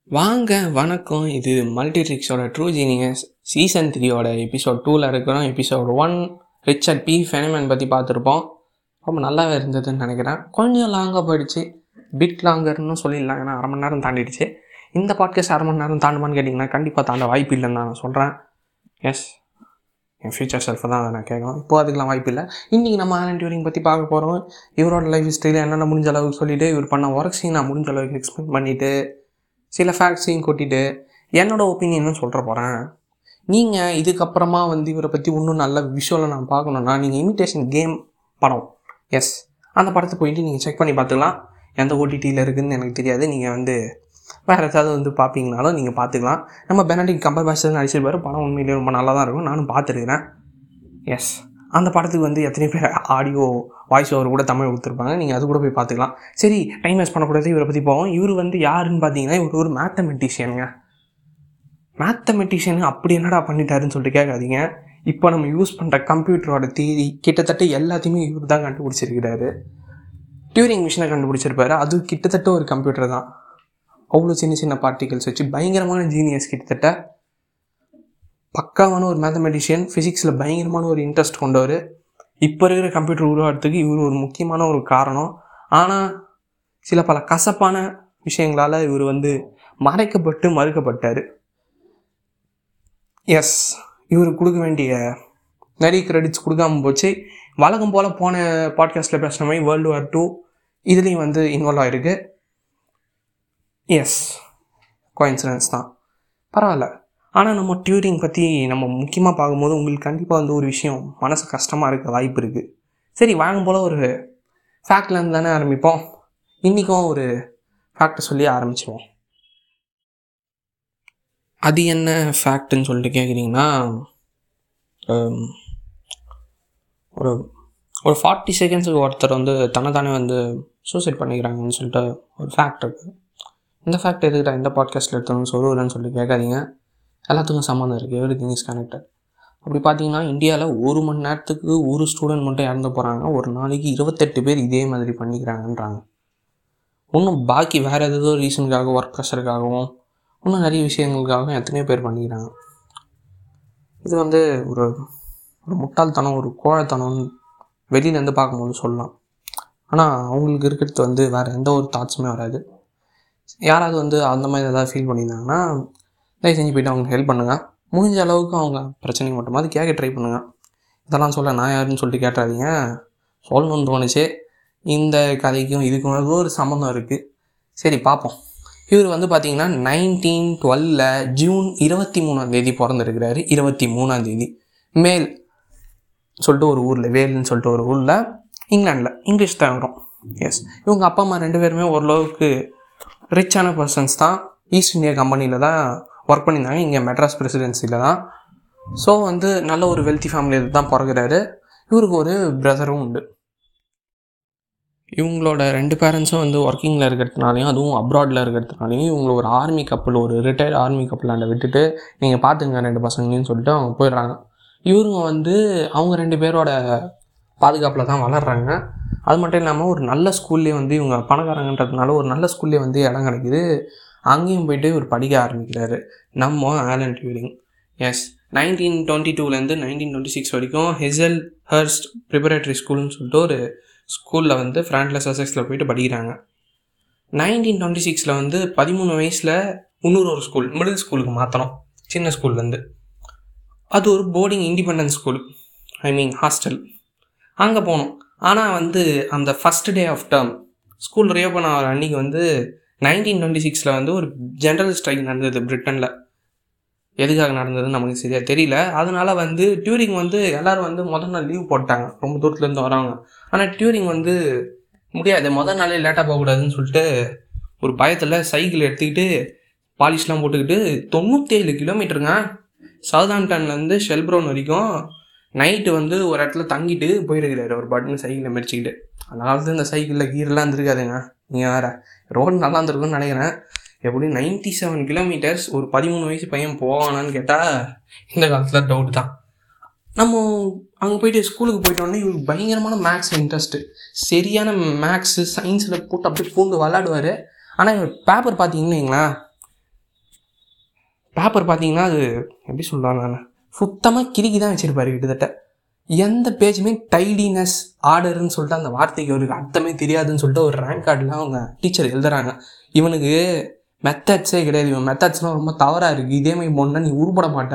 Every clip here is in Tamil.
வாங்க வணக்கம் இது மல்டிட்ரிக்ஸோட ட்ரூ ஜீனியஸ் சீசன் த்ரீயோட எபிசோட் டூவில் இருக்கிறோம் episode one Richard P Feynman பற்றி பார்த்துருப்போம் ரொம்ப நல்லாவே இருந்ததுன்னு நினைக்கிறேன் கொஞ்சம் லாங்காக போயிடுச்சு பிட் லாங்கர்னு சொல்லிடலாம் ஏன்னா அரை மணி நேரம் தாண்டிடுச்சு இந்த பாட்காஸ்ட் அரை மணி நேரம் தாண்டுமான்னு கேட்டிங்கன்னா கண்டிப்பாக தாண்ட வாய்ப்பு இல்லைன்னு நான் சொல்கிறேன் எஸ் என் ஃபியூச்சர் செல்ஃபை தான் அதை நான் கேட்கணும் இப்போ அதுக்கெலாம் வாய்ப்பு இல்லை இன்றைக்கி நம்ம ஆலன் டியூரிங் பற்றி பார்க்க போகிறோம் இவரோட லைஃப் ஹிஸ்ட்ரியில் என்னென்ன முடிஞ்ச அளவுக்கு சொல்லிவிட்டு இவர் பண்ண ஒர்க்ஸையும் நான் முடிஞ்ச அளவுக்கு எக்ஸ்பிளைன் பண்ணிவிட்டு சில ஃபேக்ட்ஸையும் கொட்டிட்டு என்னோட ஒப்பீனியனும் சொல்கிற போகிறேன் நீங்கள் இதுக்கப்புறமா வந்து இவரை பற்றி இன்னும் நல்ல விஷுவலை நான் பார்க்கணுன்னா நீங்கள் இமிட்டேஷன் கேம் படம் எஸ் அந்த படத்தை போயிட்டு நீங்கள் செக் பண்ணி பார்த்துக்கலாம் எந்த ஓடிடியில் இருக்குதுன்னு எனக்கு தெரியாது நீங்கள் வந்து வேறு ஏதாவது வந்து பார்ப்பீங்கனாலும் நீங்கள் பார்த்துக்கலாம் நம்ம பெனடிக் கம்பர் பேஸ்டர் நடிச்சிருப்பாரு படம் உண்மையிலேயே ரொம்ப நல்லா தான் இருக்கும் நானும் பார்த்துருக்கிறேன் எஸ் அந்த படத்துக்கு வந்து எத்தனை பேர் ஆடியோ வாய்ஸ் ஓவர் கூட தமிழ் கொடுத்துருப்பாங்க நீங்கள் அது கூட போய் பார்த்துக்கலாம் சரி டைம் வேஸ்ட் பண்ணக்கூடாது இவரை பற்றி போவோம் இவர் வந்து யாருன்னு பார்த்தீங்கன்னா இவர் ஒரு மேத்தமெட்டிஷியனுங்க மேத்தமெட்டிஷியன் அப்படி என்னடா பண்ணிட்டாருன்னு சொல்லிட்டு கேட்காதீங்க இப்போ நம்ம யூஸ் பண்ணுற கம்ப்யூட்டரோட தேதி கிட்டத்தட்ட எல்லாத்தையுமே இவர் தான் கண்டுபிடிச்சிருக்கிறாரு டியூரிங் மிஷினை கண்டுபிடிச்சிருப்பாரு அது கிட்டத்தட்ட ஒரு கம்ப்யூட்டர் தான் அவ்வளோ சின்ன சின்ன பார்ட்டிகல்ஸ் வச்சு பயங்கரமான ஜீனியஸ் கிட்டத்தட்ட பக்காவான ஒரு மேத்தமெட்டிஷியன் ஃபிசிக்ஸில் பயங்கரமான ஒரு இன்ட்ரெஸ்ட் கொண்டவர் இப்போ இருக்கிற கம்ப்யூட்டர் உருவாகிறதுக்கு இவர் ஒரு முக்கியமான ஒரு காரணம் ஆனால் சில பல கசப்பான விஷயங்களால் இவர் வந்து மறைக்கப்பட்டு மறுக்கப்பட்டார் எஸ் இவர் கொடுக்க வேண்டிய நிறைய கிரெடிட்ஸ் கொடுக்காம போச்சு வழக்கம் போல் போன பாட்காஸ்ட்டில் பேசுன மாதிரி வேர்ல்டு வார் டூ இதுலேயும் வந்து இன்வால்வ் ஆகிருக்கு எஸ் கோயின்சிடன்ஸ் தான் பரவாயில்ல ஆனால் நம்ம டியூரிங் பற்றி நம்ம முக்கியமாக பார்க்கும்போது உங்களுக்கு கண்டிப்பாக வந்து ஒரு விஷயம் மனசு கஷ்டமாக இருக்க வாய்ப்பு இருக்குது சரி வாங்கும் போல் ஒரு ஃபேக்ட்லேருந்து தானே ஆரம்பிப்போம் இன்றைக்கும் ஒரு ஃபேக்டை சொல்லி ஆரம்பிச்சிடுவோம் அது என்ன ஃபேக்ட்டுன்னு சொல்லிட்டு கேட்குறீங்கன்னா ஒரு ஒரு ஃபார்ட்டி செகண்ட்ஸுக்கு ஒருத்தர் வந்து தன்னை வந்து சூசைட் பண்ணிக்கிறாங்கன்னு சொல்லிட்டு ஒரு ஃபேக்ட் இருக்குது இந்த ஃபேக்ட் எதுக்கிட்ட இந்த பாட்காஸ்ட்டில் எடுத்தோம்னு சொல்லுவேன்னு சொல்லி கேட்காதீங்க எல்லாத்துக்கும் சம்மந்தம் இருக்குது எவ்ரி திங் இஸ் கனெக்டட் அப்படி பார்த்தீங்கன்னா இந்தியாவில் ஒரு மணி நேரத்துக்கு ஒரு ஸ்டூடெண்ட் மட்டும் இறந்து போகிறாங்க ஒரு நாளைக்கு இருபத்தெட்டு பேர் இதே மாதிரி பண்ணிக்கிறாங்கன்றாங்க இன்னும் பாக்கி வேறு ஏதோ ரீசனுக்காக ஒர்க் ப்ரெஷருக்காகவும் இன்னும் நிறைய விஷயங்களுக்காகவும் எத்தனையோ பேர் பண்ணிக்கிறாங்க இது வந்து ஒரு ஒரு முட்டாள்தனம் ஒரு கோழைத்தனம் வெளியிலேருந்து பார்க்கும்போது சொல்லலாம் ஆனால் அவங்களுக்கு இருக்கிறது வந்து வேறு எந்த ஒரு தாட்ஸுமே வராது யாராவது வந்து அந்த மாதிரி ஏதாவது ஃபீல் பண்ணியிருந்தாங்கன்னா தயவு செஞ்சு போய்ட்டு அவங்களுக்கு ஹெல்ப் பண்ணுங்கள் முடிஞ்ச அளவுக்கு அவங்க பிரச்சனைக்கு மட்டுமாவது கேட்க ட்ரை பண்ணுங்கள் இதெல்லாம் சொல்ல நான் யாருன்னு சொல்லிட்டு கேட்டாதீங்க சொல்லணும்னு தோணுச்சு இந்த கதைக்கும் இதுக்கும் ஏதோ ஒரு சம்மந்தம் இருக்குது சரி பார்ப்போம் இவர் வந்து பார்த்தீங்கன்னா நைன்டீன் டுவெல்ல ஜூன் இருபத்தி மூணாம் தேதி பிறந்திருக்கிறாரு இருபத்தி மூணாம் தேதி மேல் சொல்லிட்டு ஒரு ஊரில் வேல்னு சொல்லிட்டு ஒரு ஊரில் இங்கிலாண்டில் இங்கிலீஷ் தான் வரும் எஸ் இவங்க அப்பா அம்மா ரெண்டு பேருமே ஓரளவுக்கு ரிச்சான பர்சன்ஸ் தான் ஈஸ்ட் இந்தியா கம்பெனியில் தான் ஒர்க் பண்ணியிருந்தாங்க இங்கே மெட்ராஸ் பிரசிடென்சியில் தான் ஸோ வந்து நல்ல ஒரு வெல்த்தி ஃபேமிலியில் தான் பிறகுறாரு இவருக்கு ஒரு பிரதரும் உண்டு இவங்களோட ரெண்டு பேரண்ட்ஸும் வந்து ஒர்க்கிங்கில் இருக்கிறதுனாலையும் அதுவும் அப்ராடில் இருக்கிறதுனாலையும் இவங்களை ஒரு ஆர்மி கப்பல் ஒரு ரிட்டையர்ட் ஆர்மி கப்பலாண்ட விட்டுட்டு நீங்கள் பார்த்துங்க ரெண்டு பசங்களையும் சொல்லிட்டு அவங்க போயிடுறாங்க இவருங்க வந்து அவங்க ரெண்டு பேரோட பாதுகாப்பில் தான் வளர்கிறாங்க அது மட்டும் இல்லாமல் ஒரு நல்ல ஸ்கூல்லேயே வந்து இவங்க பணக்காரங்கன்றதுனால ஒரு நல்ல ஸ்கூல்லேயே வந்து இடம் கிடைக்குது அங்கேயும் போயிட்டு இவர் படிக்க ஆரம்பிக்கிறாரு நம்ம Alan Turing yes nineteen twenty டூலேருந்து நைன்டீன் டுவெண்ட்டி சிக்ஸ் வரைக்கும் ஹெசல் ஹர்ஸ்ட் ப்ரிப்பரேட்டரி ஸ்கூல்னு சொல்லிட்டு ஒரு ஸ்கூலில் வந்து ஃப்ராண்ட்ல சசெக்ஸில் போயிட்டு படிக்கிறாங்க நைன்டீன் டுவெண்ட்டி சிக்ஸில் வந்து பதிமூணு வயசில் இன்னொரு ஒரு ஸ்கூல் மிடில் ஸ்கூலுக்கு மாற்றணும் சின்ன ஸ்கூல்லேருந்து அது ஒரு boarding independence school I mean hostel அங்கே போனோம் ஆனால் வந்து அந்த first day of term school reopen ஆகிற அன்றைக்கி வந்து நைன்டீன் டுவெண்ட்டி சிக்ஸில் வந்து ஒரு ஜென்ரல் ஸ்ட்ரைக் நடந்தது பிரிட்டனில் எதுக்காக நடந்ததுன்னு நமக்கு சரியாக தெரியல அதனால வந்து டியூரிங் வந்து எல்லோரும் வந்து முதல் நாள் லீவ் போட்டாங்க ரொம்ப தூரத்துலேருந்து வராங்க ஆனால் டியூரிங் வந்து முடியாது முதல் நாளே லேட்டாக போகக்கூடாதுன்னு சொல்லிட்டு ஒரு பயத்தில் சைக்கிள் எடுத்துக்கிட்டு பாலிஷ்லாம் போட்டுக்கிட்டு தொண்ணூற்றேழு கிலோமீட்டருங்க சவுதாம்டன்லேருந்து ஷெல்ப்ரோன் வரைக்கும் நைட்டு வந்து ஒரு இடத்துல தங்கிட்டு போயிருக்கிறாரு ஒரு பட்டன் சைக்கிளை மெரிச்சிக்கிட்டு அந்த காலத்தில் இந்த சைக்கிளில் கீரெலாம் இருந்திருக்காதுங்க நீங்கள் வேறு ரோடு நல்லா இருந்திருக்குன்னு நினைக்கிறேன் எப்படி நைன்ட்டி செவன் கிலோமீட்டர்ஸ் ஒரு பதிமூணு வயசு பையன் போவானான்னு கேட்டால் இந்த காலத்தில் டவுட் தான் நம்ம அங்கே போயிட்டு ஸ்கூலுக்கு போயிட்டோன்னே இவருக்கு பயங்கரமான மேக்ஸ் இன்ட்ரெஸ்ட்டு சரியான மேக்ஸு சயின்ஸில் போட்டு அப்படியே பூந்து விளாடுவார் ஆனால் இவர் பேப்பர் பார்த்தீங்கன்னு வைங்களேன் பேப்பர் பார்த்தீங்கன்னா அது எப்படி சொல்கிறாங்க நான் சுத்தமாக கிறுக்கி தான் வச்சுருப்பாரு கிட்டத்தட்ட எந்த பேஜுமே டைடினஸ் ஆர்டர்னு சொல்லிட்டு அந்த வார்த்தைக்கு அவருக்கு அர்த்தமே தெரியாதுன்னு சொல்லிட்டு ஒரு ரேங்க் கார்டில் அவங்க டீச்சர் எழுதுறாங்க இவனுக்கு மெத்தட்ஸே கிடையாது இவன் மெத்தட்ஸ்லாம் ரொம்ப தவறாக இருக்குது இதே மாதிரி போனால் நீ உருப்பட மாட்ட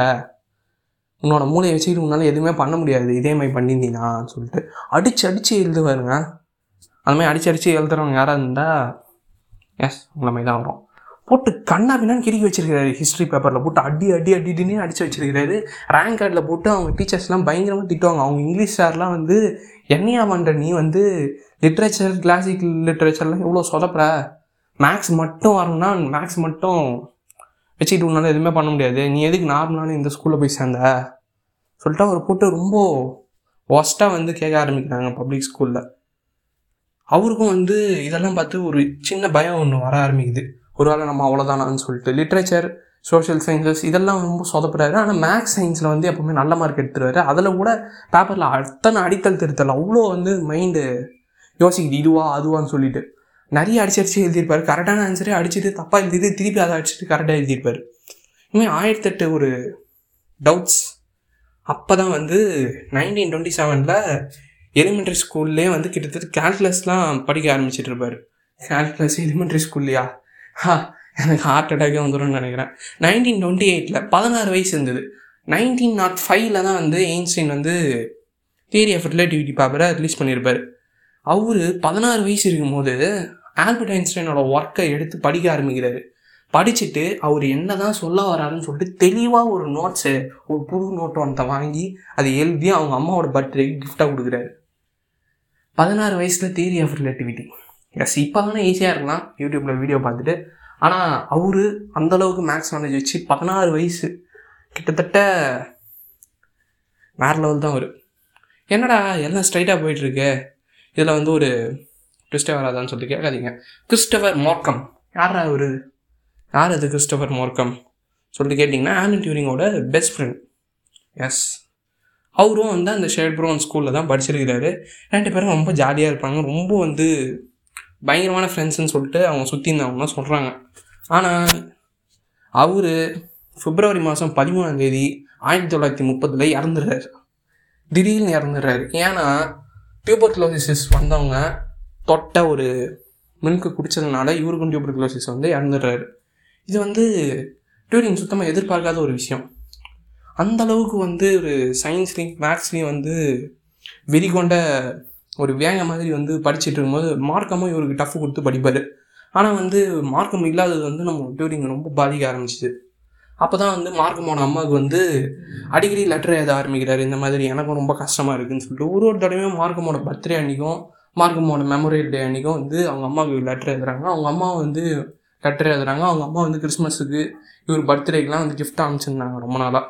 உன்னோட மூளையை வச்சுக்கிட்டு உன்னால் எதுவுமே பண்ண முடியாது இதே மாதிரி பண்ணியிருந்தீங்கன்னு சொல்லிட்டு அடிச்சு அடிச்சு எழுதுவாருங்க அந்த மாதிரி அடிச்சு அடிச்சு எழுதுறவங்க யாராக இருந்தால் எஸ் உங்களை மாதிரி தான் வரும் போட்டு கண்ணா பின்னான்னு கிறுக்கி வச்சிருக்காரு ஹிஸ்ட்ரி பேப்பரில் போட்டு அடி அடி அடி அடினே அடிச்சு வச்சிருக்காரு ரேங்க் கார்டில் போட்டு அவங்க டீச்சர்ஸ்லாம் பயங்கரமாக திட்டுவாங்க அவங்க இங்கிலீஷ் சார்லாம் வந்து என்னையா பண்ணுற நீ வந்து லிட்ரேச்சர் கிளாசிக் லிட்ரேச்சர்லாம் எவ்வளோ சொதப்புற மேக்ஸ் மட்டும் வரணும்னா மேக்ஸ் மட்டும் வச்சுக்கிட்டு உன்னால எதுவுமே பண்ண முடியாது நீ எதுக்கு நார்மலான இந்த ஸ்கூலில் போய் சேர்ந்த சொல்லிட்டு அவர் போட்டு ரொம்ப ஒஸ்ட்டாக வந்து கேட்க ஆரம்பிக்கிறாங்க பப்ளிக் ஸ்கூலில் அவருக்கும் வந்து இதெல்லாம் பார்த்து ஒரு சின்ன பயம் ஒன்று வர ஆரம்பிக்குது ஒருவேளை நம்ம அவ்வளோதானான்னு சொல்லிட்டு லிட்ரேச்சர் சோஷியல் சயின்சஸ் இதெல்லாம் ரொம்ப சொதப்புறாரு ஆனால் மேக்ஸ் சயின்ஸில் வந்து எப்பவுமே நல்ல மார்க் எடுத்துருவாரு அதில் கூட பேப்பரில் அத்தனை அடித்தல் திருத்தல் அவ்வளோ வந்து மைண்டு யோசிக்குது இதுவா அதுவான்னு சொல்லிட்டு நிறைய அடிச்சு அடிச்சு எழுதியிருப்பாரு கரெக்டான ஆன்சரே அடிச்சுட்டு தப்பாக எழுதிட்டு திருப்பி அதை அடிச்சுட்டு கரெக்டாக எழுதியிருப்பாரு இனிமேல் ஆயிரத்தெட்டு ஒரு டவுட்ஸ் அப்போ தான் வந்து நைன்டீன் டுவெண்ட்டி செவனில் எலிமெண்ட்ரி ஸ்கூல்லே வந்து கிட்டத்தட்ட கேல்குலஸ்லாம் படிக்க ஆரம்பிச்சிட்டு இருப்பார் கேல்குலஸ் எலிமெண்ட்ரி ஸ்கூல்லையா ஹா எனக்கு ஹார்ட் அட்டாக்கே வந்துடும்னு நினைக்கிறேன் நைன்டீன் டுவெண்ட்டி எயிட்டில் பதினாறு வயசு இருந்தது நைன்டீன் நாட் ஃபைவ்ல தான் வந்து எயின்ஸ்டைன் வந்து தியரி ஆஃப் ரிலேட்டிவிட்டி பேப்பரை ரிலீஸ் பண்ணியிருப்பார் அவர் பதினாறு வயசு இருக்கும்போது ஆல்பர்ட் ஐன்ஸ்டைனோட ஒர்க்கை எடுத்து படிக்க ஆரம்பிக்கிறாரு படிச்சுட்டு அவர் என்ன தான் சொல்ல வராருன்னு சொல்லிட்டு தெளிவாக ஒரு நோட்ஸு ஒரு புது நோட் ஒன்றத்தை வாங்கி அதை எழுதி அவங்க அம்மாவோட பர்த்டேக்கு கிஃப்டாக கொடுக்குறாரு பதினாறு வயசில் தியரி ஆஃப் ரிலேட்டிவிட்டி எஸ் இப்போ தானே ஈஸியாக இருக்கலாம் யூடியூப்பில் வீடியோ பார்த்துட்டு ஆனால் அவர் அந்தளவுக்கு மேக்ஸ் நாலேஜ் வச்சு பதினாறு வயசு கிட்டத்தட்ட வேறு லெவல் தான் அவர் என்னடா எல்லாம் ஸ்ட்ரைட்டாக போயிட்டுருக்கு இதில் வந்து ஒரு ட்விஸ்டே வராதான்னு சொல்லிட்டு கேட்காதீங்க கிறிஸ்டபர் மோர்க்கம் யாரா அவர் யார் அது கிறிஸ்டபர் மோர்க்கம் சொல்லிட்டு கேட்டிங்கன்னா ஆலன் டியூரிங்கோட பெஸ்ட் ஃப்ரெண்ட் எஸ் அவரும் வந்து அந்த ஷேட் ப்ரோன் ஸ்கூலில் தான் படிச்சிருக்கிறாரு ரெண்டு பேரும் ரொம்ப ஜாலியாக இருப்பாங்க ரொம்ப வந்து பயங்கரமான ஃப்ரெண்ட்ஸ்னு சொல்லிட்டு அவங்க சுற்றி இருந்தவங்க சொல்கிறாங்க ஆனால் அவர் பிப்ரவரி மாதம் பதிமூணாம் தேதி ஆயிரத்தி தொள்ளாயிரத்தி முப்பதில் இறந்துடுறாரு திடீர்னு இறந்துடுறாரு ஏன்னா டியூபர்குலோசிஸ் வந்தவங்க தொட்ட ஒரு மில்க்கு குடித்ததுனால இவருக்கும் டியூபர்குலோசிஸ் வந்து இறந்துடுறாரு இது வந்து டியூரிங் சுத்தமாக எதிர்பார்க்காத ஒரு விஷயம் அந்த அளவுக்கு வந்து ஒரு சயின்ஸ்லேயும் மேக்ஸ்லேயும் வந்து வெறி கொண்ட ஒரு வேங்க மாதிரி வந்து படிச்சுட்டு இருக்கும்போது மார்க்கமும் இவருக்கு டஃப் கொடுத்து படிப்பார் ஆனால் வந்து மார்க்கம் இல்லாதது வந்து நம்ம டியூரிங் ரொம்ப பாதிக்க ஆரம்பிச்சிது அப்போ தான் வந்து மார்க்கமோட அம்மாவுக்கு வந்து அடிக்கடி லெட்டர் எழுத ஆரம்பிக்கிறாரு இந்த மாதிரி எனக்கும் ரொம்ப கஷ்டமாக இருக்குதுன்னு சொல்லிட்டு ஒரு ஒரு தடவையும் மார்க்கமோட பர்த்டே அன்றைக்கும் மார்க்கமோட மெமோரியல் டே அன்றைக்கும் வந்து அவங்க அம்மாவுக்கு லெட்டர் எழுதுறாங்க அவங்க அம்மா வந்து லெட்டர் எழுதுறாங்க அவங்க அம்மா வந்து கிறிஸ்மஸுக்கு இவர் பர்த்டேக்கெலாம் வந்து கிஃப்ட் அனுப்பிச்சிருந்தாங்க ரொம்ப நாளாக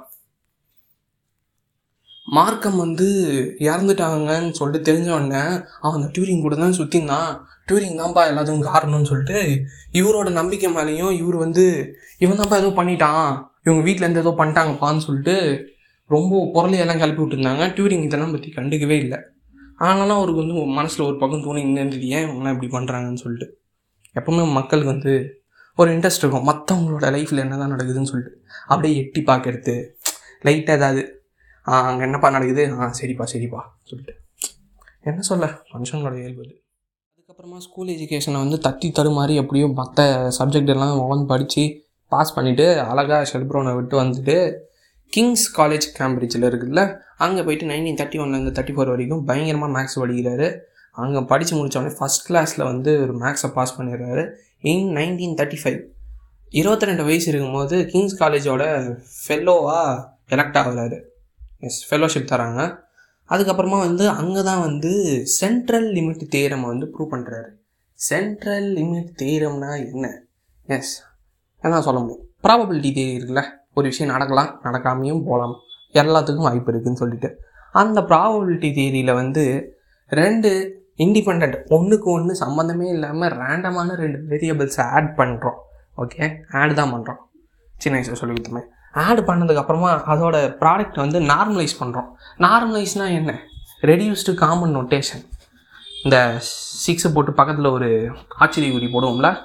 மார்க்கம் வந்து இறந்துட்டாங்கன்னு சொல்லிட்டு தெரிஞ்ச உடனே அவன் அந்த டியூரிங் கூட தான் சுற்றிருந்தான் டியூரிங் தான்ப்பா எல்லாத்துக்கும் காரணம்னு சொல்லிட்டு இவரோட நம்பிக்கை மேலேயும் இவர் வந்து இவன் தான்ப்பா ஏதோ பண்ணிட்டான் இவங்க வீட்டிலேருந்து ஏதோ பண்ணிட்டாங்கப்பான்னு சொல்லிட்டு ரொம்ப பொருளையெல்லாம் கிளப்பி விட்டுருந்தாங்க டியூரிங் இதெல்லாம் பற்றி கண்டுக்கவே இல்லை ஆனாலும் அவருக்கு வந்து மனசில் ஒரு பக்கம் தோணி இருந்தது ஏன் இவங்களாம் இப்படி பண்ணுறாங்கன்னு சொல்லிட்டு எப்பவுமே மக்களுக்கு வந்து ஒரு இன்ட்ரெஸ்ட் இருக்கும் மற்றவங்களோட லைஃப்பில் என்ன தான் நடக்குதுன்னு சொல்லிட்டு அப்படியே எட்டி பார்க்கறது லைட்டாக ஏதாவது ஆ அங்கே என்னப்பா நடக்குது ஆ சரிப்பா சரிப்பா சொல்லிட்டு என்ன சொல்ல மனுஷங்களோட இயல்பு அது அதுக்கப்புறமா ஸ்கூல் எஜுகேஷனை வந்து தத்தி தடுமாறி எப்படியோ மற்ற சப்ஜெக்ட் எல்லாம் உட்காந்து படித்து பாஸ் பண்ணிவிட்டு அழகாக ஷெல்ப்ரோனை விட்டு வந்துட்டு கிங்ஸ் காலேஜ் கேம்பிரிட்ஜில் இருக்குதுல்ல அங்கே போயிட்டு நைன்டீன் தேர்ட்டி ஒன்லேருந்து தேர்ட்டி ஃபோர் வரைக்கும் பயங்கரமாக மேக்ஸ் படிக்கிறாரு அங்கே படித்து முடித்தோடனே ஃபஸ்ட் கிளாஸில் வந்து ஒரு மேக்ஸை பாஸ் பண்ணிடுறாரு இன் நைன்டீன் தேர்ட்டி ஃபைவ் இருபத்தி ரெண்டு வயசு இருக்கும்போது கிங்ஸ் காலேஜோட ஃபெல்லோவாக எலெக்ட் ஆகுறாரு எஸ் ஃபெல்லோஷிப் தராங்க அதுக்கப்புறமா வந்து அங்கே தான் வந்து சென்ட்ரல் லிமிட் தேரம் வந்து ப்ரூவ் பண்ணுறாரு சென்ட்ரல் லிமிட் தேரம்னா என்ன எஸ் என்ன சொல்ல முடியும் ப்ராபபிலிட்டி தேரி இருக்குல்ல ஒரு விஷயம் நடக்கலாம் நடக்காமையும் போகலாம் எல்லாத்துக்கும் வாய்ப்பு இருக்குதுன்னு சொல்லிட்டு அந்த ப்ராபபிலிட்டி தேரியில் வந்து ரெண்டு இண்டிபெண்ட் ஒன்றுக்கு ஒன்று சம்மந்தமே இல்லாமல் ரேண்டமான ரெண்டு வேரியபிள்ஸை ஆட் பண்ணுறோம் ஓகே ஆட் தான் பண்ணுறோம் சின்ன வயசில் சொல்லி கொடுத்தோமே ஆட் பண்ணதுக்கப்புறமா அதோட ப்ராடக்ட் வந்து நார்மலைஸ் பண்ணுறோம் நார்மலைஸ்னால் என்ன ரெடியூஸ்டு காமன் நொட்டேஷன் இந்த சிக்ஸை போட்டு பக்கத்தில் ஒரு ஆச்சரிய குறி போடுவோம்ல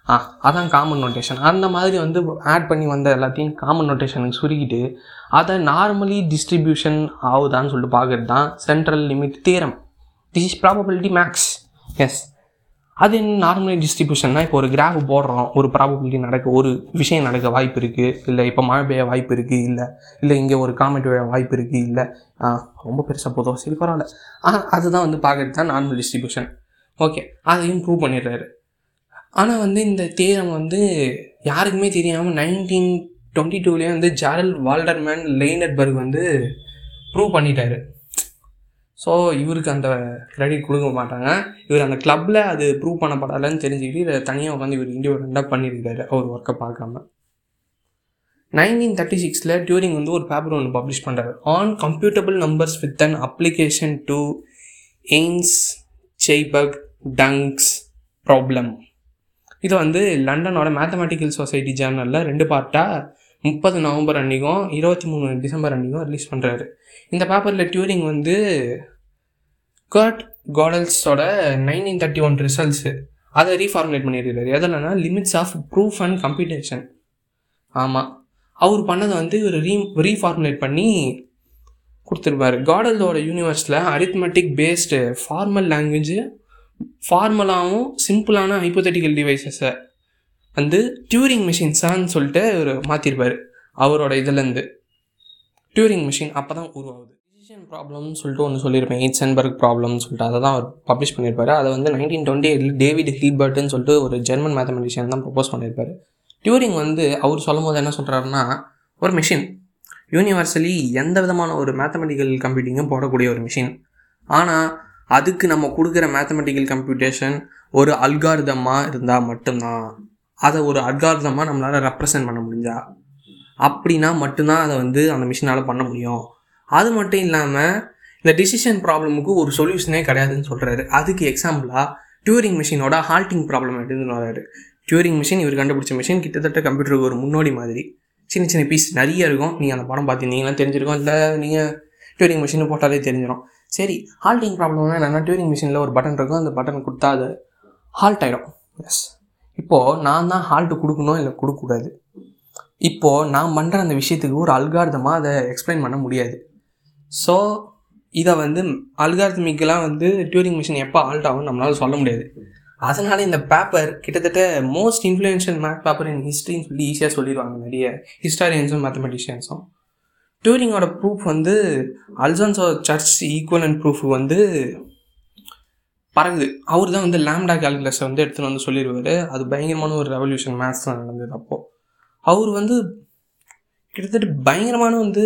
ஆ அதான் காமன் நோட்டேஷன் அந்த மாதிரி வந்து ஆட் பண்ணி வந்த எல்லாத்தையும் காமன் நோட்டேஷனுக்கு சுருக்கிட்டு அதை நார்மலி டிஸ்ட்ரிபியூஷன் ஆகுதான்னு சொல்லிட்டு பார்க்குறது தான் central limit theorem this is probability maths yes அது என்ன நார்மலி டிஸ்ட்ரிபியூஷன்னா இப்போ ஒரு கிராஃப் போடுறோம் ஒரு ப்ராபபிலிட்டி நடக்க ஒரு விஷயம் நடக்க வாய்ப்பு இருக்குது இல்லை இப்போ மழை பெய்ய வாய்ப்பு இருக்குது இல்லை இல்லை இங்கே ஒரு காமெண்ட் விழ வாய்ப்பு இருக்குது இல்லை ஆ, ரொம்ப பெருசாக போதும் சரி பரவாயில்ல ஆ அதுதான் வந்து பார்க்குறது தான் நார்மல் டிஸ்ட்ரிபியூஷன் ஓகே அதையும் ப்ரூவ் பண்ணிடுறாரு ஆனால் வந்து இந்த தேரம் வந்து யாருக்குமே தெரியாமல் நைன்டீன் டுவெண்ட்டி டூலேயே வந்து ஜாரல் வால்டர்மேன் லெய்னர்பர்க் வந்து ப்ரூவ் பண்ணிட்டாரு ஸோ இவருக்கு அந்த கிரெடிட் கொடுக்க மாட்டாங்க இவர் அந்த கிளப்பில் அது ப்ரூவ் பண்ணப்படலைன்னு தெரிஞ்சுக்கிட்டு இதை தனியாக உட்காந்து இவர் இண்டிபெண்டாக பண்ணியிருக்காரு அவர் ஒர்க்கை பார்க்காம நைன்டீன் தேர்ட்டி சிக்ஸில் டியூரிங் வந்து ஒரு பேப்பர் ஒன்று பப்ளிஷ் பண்ணுறாரு on computable numbers with an application to Entscheidungsproblem இது வந்து லண்டனோட மேத்தமெட்டிக்கல் சொசைட்டி ஜேர்னலில் ரெண்டு பார்ட்டாக முப்பது நவம்பர் அன்றைக்கும் இருபத்தி மூணு டிசம்பர் அன்றைக்கும் ரிலீஸ் பண்ணுறாரு இந்த பேப்பரில் டியூரிங் வந்து கர்ட் காடல்ஸோட நைன்டீன் தேர்ட்டி ஒன் ரிசல்ட்ஸு அதை ரீஃபார்முலேட் பண்ணியிருக்காரு எதில்னா limits of proof and computation ஆமாம் அவர் பண்ணதை வந்து இவர் ரீ ரீஃபார்முலேட் பண்ணி கொடுத்துருப்பாரு காடலோட யூனிவர்ஸில் அரித்மெட்டிக் பேஸ்டு ஃபார்மல் லாங்குவேஜ் ஃபார்மலாகவும் சிம்பிளான ஹைப்போதெட்டிக்கல் டிவைசஸை வந்து டியூரிங் மிஷின்ஸான்னு சொல்லிட்டு இவர் மாற்றிருப்பார் அவரோட இதுலேருந்து டியூரிங் மிஷின் அப்போ தான் உருவாகுது டிசிஷன் ப்ராப்ளம்னு சொல்லிட்டு ஒன்று சொல்லியிருப்பேன் எய்ட்ஸன்பர்க் ப்ராப்ளம்னு சொல்லிட்டு அதை தான் அவர் பப்ளிஷ் பண்ணியிருப்பாரு அதை வந்து நைன்டீன் டுவெண்ட்டி எயிட்டில் டேவிட் ஹில்பர்ட்னு சொல்லிட்டு ஒரு ஜெர்மன் மேத்தமெட்டிஷியன் தான் ப்ரொப்போஸ் பண்ணியிருப்பாரு டியூரிங் வந்து அவர் சொல்லும் போது என்ன சொல்கிறாருன்னா ஒரு மிஷின் யூனிவர்சலி எந்த விதமான ஒரு மேத்தமெட்டிக்கல் கம்ப்யூட்டிங்கும் போடக்கூடிய ஒரு மிஷின் ஆனால் அதுக்கு நம்ம கொடுக்குற மேத்தமெட்டிக்கல் கம்ப்யூட்டேஷன் ஒரு அல்காரிதமாக இருந்தால் மட்டும்தான் அதை ஒரு அல்காரிதமாக நம்மளால் ரெப்ரசன்ட் பண்ண முடிஞ்சா அப்படின்னா மட்டும்தான் அதை வந்து அந்த மிஷினால் பண்ண முடியும் அது மட்டும் இல்லாமல் இந்த டிசிஷன் ப்ராப்ளமுக்கு ஒரு சொல்யூஷனே கிடையாதுன்னு சொல்கிறாரு அதுக்கு எக்ஸாம்பிளாக டியூரிங் மிஷினோட ஹால்ட்டிங் ப்ராப்ளம் எடுத்துன்னு வராரு டியூரிங் மிஷின் இவர் கண்டுபிடிச்ச மிஷின் கிட்டத்தட்ட கம்ப்யூட்டருக்கு ஒரு முன்னோடி மாதிரி சின்ன சின்ன பீஸ் நிறைய இருக்கும் நீங்கள் அந்த படம் பார்த்துருந்தீங்கன்னா தெரிஞ்சிருக்கும் இல்லை நீங்கள் டியூரிங் மிஷின் போட்டாலே தெரிஞ்சிடும் சரி ஹால்ட்டிங் ப்ராப்ளம்னா என்னென்னா டியூரிங் மிஷினில் ஒரு பட்டன் இருக்கும் அந்த பட்டன் கொடுத்தா அது ஹால்ட் ஆகிடும் எஸ் இப்போது நான் தான் ஹால்ட்டு கொடுக்கணும் இல்லை கொடுக்கக்கூடாது இப்போது நான் பண்ணுற அந்த விஷயத்துக்கு ஒரு அல்கார்தமாக அதை எக்ஸ்பிளைன் பண்ண முடியாது ஸோ இதை வந்து அல்கார்தமிக்கெலாம் வந்து டியூரிங் மிஷின் எப்போ ஆல்ட் ஆகும் நம்மளால சொல்ல முடியாது அதனால இந்த பேப்பர் கிட்டத்தட்ட most influential math paper in ஹிஸ்ட்ரின்னு சொல்லி ஈஸியாக சொல்லிடுவாங்க நிறைய ஹிஸ்டாரியன்ஸும் மேத்தமெட்டிஷியன்ஸும் டியூரிங்கோட ப்ரூஃப் வந்து Alonzo Church equal and proof வந்து பறகுது அவர் தான் வந்து லேம்டா கால்குலஸை வந்து எடுத்துகிட்டு வந்து சொல்லிடுவார் அது பயங்கரமான ஒரு ரெவல்யூஷன் மேத்ஸ் தான் நடந்தது அப்போது அவர் வந்து கிட்டத்தட்ட பயங்கரமான வந்து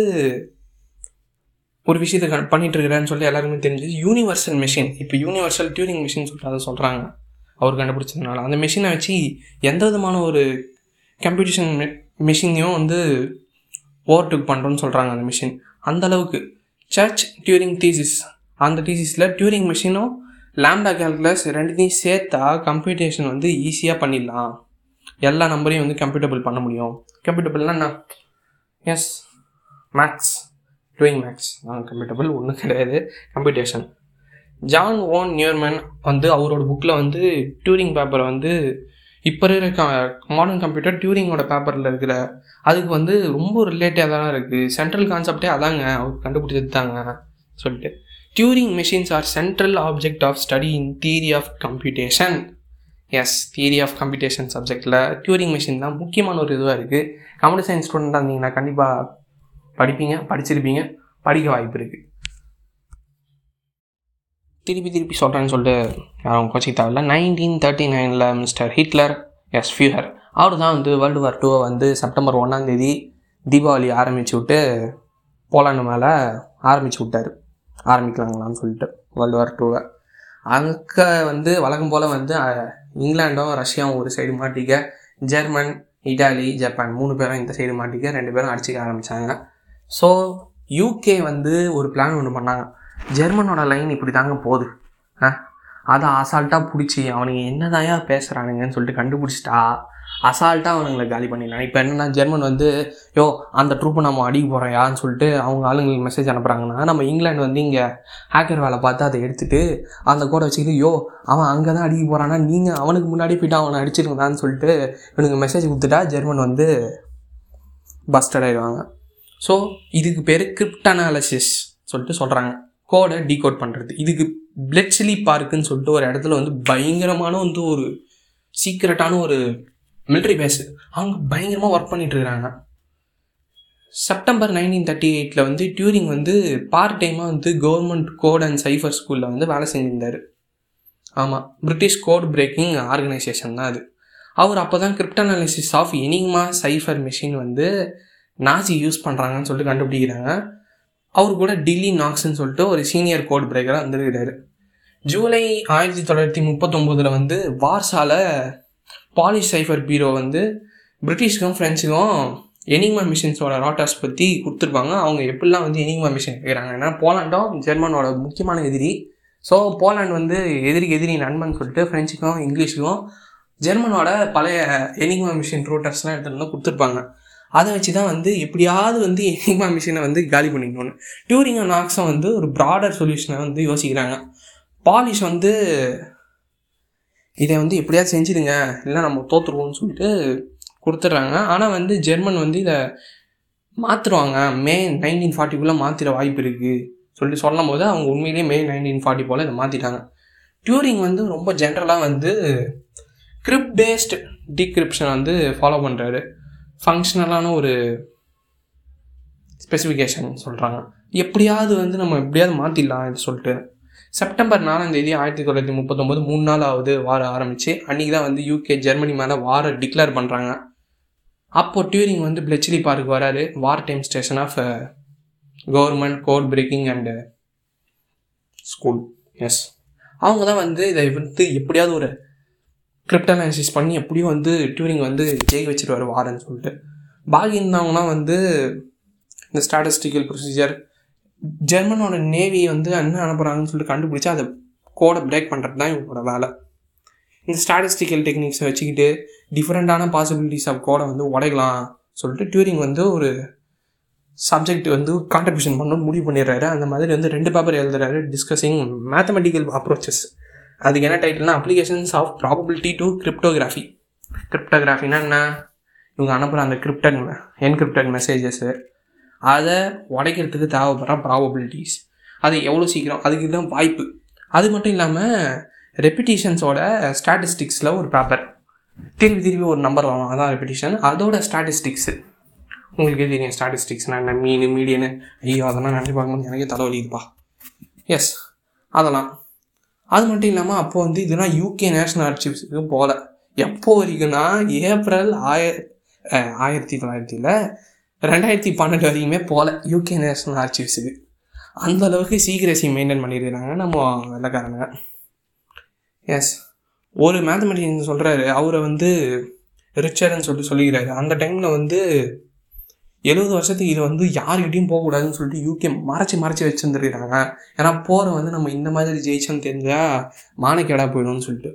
ஒரு விஷயத்தை க- பண்ணிட்டு இருக்கிறான்னு சொல்லி எல்லாருமே தெரிஞ்சு யூனிவர்சல் மிஷின் இப்போ யூனிவர்சல் டியூரிங் மிஷின் சொல்லிட்டு அதை சொல்கிறாங்க அவர் கண்டுபிடிச்சதுனால அந்த மிஷினை வச்சு எந்த விதமான ஒரு கம்ப்யூட்டேஷன் மிஷினையும் வந்து ஓவர்டுக் பண்ணுறோன்னு சொல்கிறாங்க அந்த மிஷின் அந்த அளவுக்கு சர்ச் டியூரிங் தீசிஸ் அந்த தீசிஸில் டியூரிங் மிஷினும் லேம்டா கால்குலஸ் ரெண்டுத்தையும் சேர்த்தா கம்ப்யூட்டேஷன் வந்து ஈஸியாக பண்ணிடலாம் எல்லா நம்பரையும் வந்து கம்ப்யூட்டபிள் பண்ண முடியும் கம்ப்யூட்டபிள்னா என்ன yes maths doing maths computable ஒன்றும் கிடையாது கம்ப்யூட்டேஷன் ஜான் ஓன் நியூர்மேன் வந்து அவரோட புக்கில் வந்து டியூரிங் பேப்பரை வந்து இப்போ இருக்கிற மாடர்ன் கம்ப்யூட்டர் டியூரிங்கோட பேப்பரில் இருக்கிற அதுக்கு வந்து ரொம்ப ரிலேட்டிவாக தான் இருக்குது சென்ட்ரல் கான்செப்டே அதாங்க அவர் கண்டுபிடிச்சது தாங்க சொல்லிட்டு Turing machines are central object of study in theory of computation yes theory of computation சப்ஜெக்டில் டியூரிங் மிஷின் தான் முக்கியமான ஒரு இதுவாக இருக்குது கம்ப்யூட்டர் சயின்ஸ் ஸ்டூடெண்ட்டாக இருந்தீங்கன்னா கண்டிப்பாக படிப்பீங்க படிச்சிருப்பீங்க படிக்க வாய்ப்பு இருக்குது திருப்பி திருப்பி சொல்கிறேன்னு சொல்லிட்டு யாரும் கோச்சிக்க தேவையில்ல நைன்டீன் தேர்ட்டி நைனில் மிஸ்டர் ஹிட்லர் எஸ் ஃபியூஹர் அவர் தான் வந்து வேர்ல்டு வார் டூவை வந்து செப்டம்பர் ஒன்றாந்தேதி தீபாவளி ஆரம்பித்து விட்டு போலாண்டு மேலே ஆரம்பித்து விட்டார் ஆரம்பிக்கலாங்களான்னு சொல்லிட்டு வேர்ல்டு வார் டூவை அங்கே வந்து வழக்கம் போல் வந்து அஹ், இங்கிலாண்டும் ரஷ்யாவும் ஒரு சைடு மாட்டிக்க ஜெர்மன் இட்டாலி ஜப்பான் மூணு பேரும் இந்த சைடு மாட்டிக்க ரெண்டு பேரும் அடிச்சிக்க ஆரம்பித்தாங்க ஸோ யூகே வந்து ஒரு பிளான் ஒன்று பண்ணாங்க ஜெர்மனோட லைன் இப்படி தாங்க போகுது ஆ அதை அசால்ட்டாக பிடிச்சி அவனுங்க என்னதாயா பேசுகிறானுங்கன்னு சொல்லிட்டு கண்டுபிடிச்சிட்டா அசால்ட்டாக அவனுங்களை காலி பண்ணிடலாம் இப்போ என்னென்னா ஜெர்மன் வந்து யோ அந்த ட்ரூப்பை நம்ம அடிக்க போகிறோம் யான்னு சொல்லிட்டு அவங்க ஆளுங்களுக்கு மெசேஜ் அனுப்புகிறாங்கன்னா நம்ம இங்கிலாந்து வந்து இங்கே ஹேக்கர் வேலை பார்த்து அதை எடுத்துகிட்டு அந்த கோடை வச்சுக்கிட்டு யோ அவன் அங்கே தான் அடிக்க போகிறான்னா நீங்கள் அவனுக்கு முன்னாடி போயிட்டு அவனை அடிச்சிருங்கதான்னு சொல்லிட்டு இவனுக்கு மெசேஜ் கொடுத்துட்டா ஜெர்மன் வந்து பஸ்டட் ஆயிடுவாங்க ஸோ இதுக்கு பேர் கிரிப்ட் அனாலிசிஸ் சொல்லிட்டு சொல்கிறாங்க கோடை டீகோட் பண்ணுறது இதுக்கு பிளட்ஸ்லி பார்க்குன்னு சொல்லிட்டு ஒரு இடத்துல வந்து பயங்கரமான வந்து ஒரு சீக்ரெட்டான ஒரு மிலிட்ரி பேஸு அவங்க பயங்கரமாக ஒர்க் பண்ணிட்டு இருக்காங்க செப்டம்பர் நைன்டீன் தேர்ட்டி எயிட்டில் வந்து டியூரிங் வந்து பார்ட் டைமாக வந்து கவர்மெண்ட் கோட் அண்ட் சைஃபர் ஸ்கூலில் வந்து வேலை செஞ்சிருந்தார் ஆமாம் பிரிட்டிஷ் கோட் பிரேக்கிங் ஆர்கனைசேஷன் தான் அது அவர் அப்போ தான் கிரிப்டனாலிசிஸ் ஆஃப் எனிங்மா சைஃபர் மிஷின் வந்து நாசி யூஸ் பண்ணுறாங்கன்னு சொல்லிட்டு கண்டுபிடிக்கிறாங்க அவர் கூட டில்லி நாக்ஸ்ன்னு சொல்லிட்டு ஒரு சீனியர் கோட் பிரேக்கராக வந்துருக்கிறாரு ஜூலை ஆயிரத்தி தொள்ளாயிரத்தி முப்பத்தொம்போதில் வந்து வார்சால பாலிஷ் சைஃபர் பீரோ வந்து பிரிட்டிஷ்க்கும் ஃப்ரெண்ட்ஸுக்கும் எனிங்மா மிஷின்ஸோட ராட்டர்ஸ் பற்றி கொடுத்துருப்பாங்க அவங்க எப்படிலாம் வந்து எனிங்மா மிஷின் கேட்குறாங்க ஏன்னா போலாண்டும் ஜெர்மனோட முக்கியமான எதிரி ஸோ போலாண்ட் வந்து எதிரிக்கு எதிரி நண்பன் சொல்லிட்டு ஃப்ரெஞ்சுக்கும் இங்கிலீஷுக்கும் ஜெர்மனோட பழைய எனிங்மா மிஷின் ரூட்டர்ஸ்லாம் எடுத்துகிட்டு வந்து கொடுத்துருப்பாங்க அதை வச்சு தான் வந்து எப்படியாவது வந்து எனிக்மா மிஷினை வந்து காலி பண்ணிக்கணும்னு டியூரிங் அண்ட் நாக்ஸும் வந்து ஒரு ப்ராடர் சொல்யூஷனை வந்து யோசிக்கிறாங்க பாலிஷ் வந்து இதை வந்து எப்படியாவது செஞ்சிடுங்க இல்லை நம்ம தோற்றுருவோம்னு சொல்லிட்டு கொடுத்துட்றாங்க ஆனால் வந்து ஜெர்மன் வந்து இதை மாற்றுருவாங்க மே நைன்டீன் ஃபார்ட்டிக்குள்ளே மாற்றிட வாய்ப்பு இருக்குது சொல்லிட்டு சொல்லும் போது அவங்க உண்மையிலேயே மே நைன்டீன் ஃபார்ட்டி போல் இதை மாற்றிட்டாங்க டியூரிங் வந்து ரொம்ப ஜென்ரலாக வந்து கிரிப் பேஸ்ட் டீக்ரிப்ஷன் வந்து ஃபாலோ பண்ணுறாரு ஃபங்க்ஷனலான ஒரு ஸ்பெசிஃபிகேஷன் சொல்கிறாங்க எப்படியாவது வந்து நம்ம எப்படியாவது மாற்றிடலாம் இது சொல்லிட்டு செப்டம்பர் நாலாம் தேதி ஆயிரத்தி தொள்ளாயிரத்தி முப்பத்தொம்போது மூணு நாள் ஆகுது வாரம் ஆரம்பிச்சு அன்றைக்கி தான் வந்து யூகே ஜெர்மனி மேலே வாரை டிக்ளேர் பண்ணுறாங்க அப்போ டியூரிங் வந்து பிளெச்லி பார்க்கு வராரு war time station of government code breaking and school yes அவங்க தான் வந்து இதை வந்து எப்படியாவது ஒரு கிரிப்டனாலிசிஸ் பண்ணி எப்படியும் வந்து டியூரிங் வந்து ஜெயிக்க வச்சிருவார் வாரன்னு சொல்லிட்டு பாகி இருந்தவங்கன்னா வந்து இந்த ஸ்டாட்டிஸ்டிக்கல் ப்ரொசீஜர் ஜெர்மனோட நேவி வந்து என்ன அனுப்புகிறாங்கன்னு சொல்லிட்டு கண்டுபிடிச்சி அதை கோடை பிரேக் பண்ணுறது தான் இவங்களோட வேலை இந்த ஸ்டாட்டிஸ்டிக்கல் டெக்னிக்ஸை வச்சுக்கிட்டு டிஃப்ரெண்ட்டான பாசிபிலிட்டிஸ் ஆஃப் கோடை வந்து உடைக்கலாம் சொல்லிட்டு டியூரிங் வந்து ஒரு சப்ஜெக்ட் வந்து கான்ட்ரிபியூஷன் பண்ணணும்னு முடிவு பண்ணிடுறாரு அந்த மாதிரி வந்து ரெண்டு பேப்பர் எழுதுறாரு டிஸ்கஸிங் மேத்தமெட்டிக்கல் அப்ரோச்சஸ் அதுக்கு என்ன டைட்டில்னா applications of probability to cryptography கிரிப்டோகிராஃபினா என்ன இவங்க அனுப்புகிற அந்த கிரிப்டன் என்கிரிப்டட் மெசேஜஸ்ஸு அதை உடைக்கிறதுக்கு தேவைப்படுற ப்ராபபிலிட்டிஸ் அது எவ்வளோ சீக்கிரம் அதுக்கு தான் வாய்ப்பு அது மட்டும் இல்லாமல் ரெப்பிட்டேஷன்ஸோட ஸ்டாட்டிஸ்டிக்ஸில் ஒரு பேப்பர் திருப்பி திருப்பி ஒரு நம்பர் வரும் அதான் ரெப்பிட்டேஷன் அதோட ஸ்டாட்டிஸ்டிக்ஸு உங்களுக்கே தெரியும் ஸ்டாட்டிஸ்டிக்ஸ்னால் என்ன மீன் மீடியனு ஐயோ அதெல்லாம் நினச்சி பார்க்கும்போது எனக்கே தலைவலிக்குதுப்பா எஸ் அதெல்லாம் அது மட்டும் இல்லாமல் அப்போ வந்து இதெல்லாம் யூகே நேஷ்னல் ஆர்ச்சிவ்ஸுக்கு போகல எப்போ வரைக்கும்னா ஏப்ரல் ஆய அஹ், ஆயிரத்தி தொள்ளாயிரத்தியில் ரெண்டாயிரத்தி பன்னெண்டு வரைக்குமே போகல யூகே நேஷ்னல் ஆர்ச்சிவ்ஸுக்கு அந்த அளவுக்கு சீக்கிரசி மெயின்டைன் பண்ணியிருக்கிறாங்க நம்ம வெள்ளக்காரங்க எஸ் ஒரு மேத்தமெட்டிஷியன் சொல்கிறாரு அவரை வந்து ரிச்சர்ட்னு சொல்லிட்டு சொல்லிக்கிறாரு அந்த டைமில் வந்து எழுபது வருஷத்துக்கு இது வந்து யார்கிட்டையும் போகக்கூடாதுன்னு சொல்லிட்டு யூகே மறைச்சி மறைச்சி வச்சுருந்துருக்காங்க ஏன்னா போகிற வந்து நம்ம இந்த மாதிரி ஜெயிச்சோன்னு தெரிஞ்சால் மானக்கேடா போயிடும்னு சொல்லிட்டு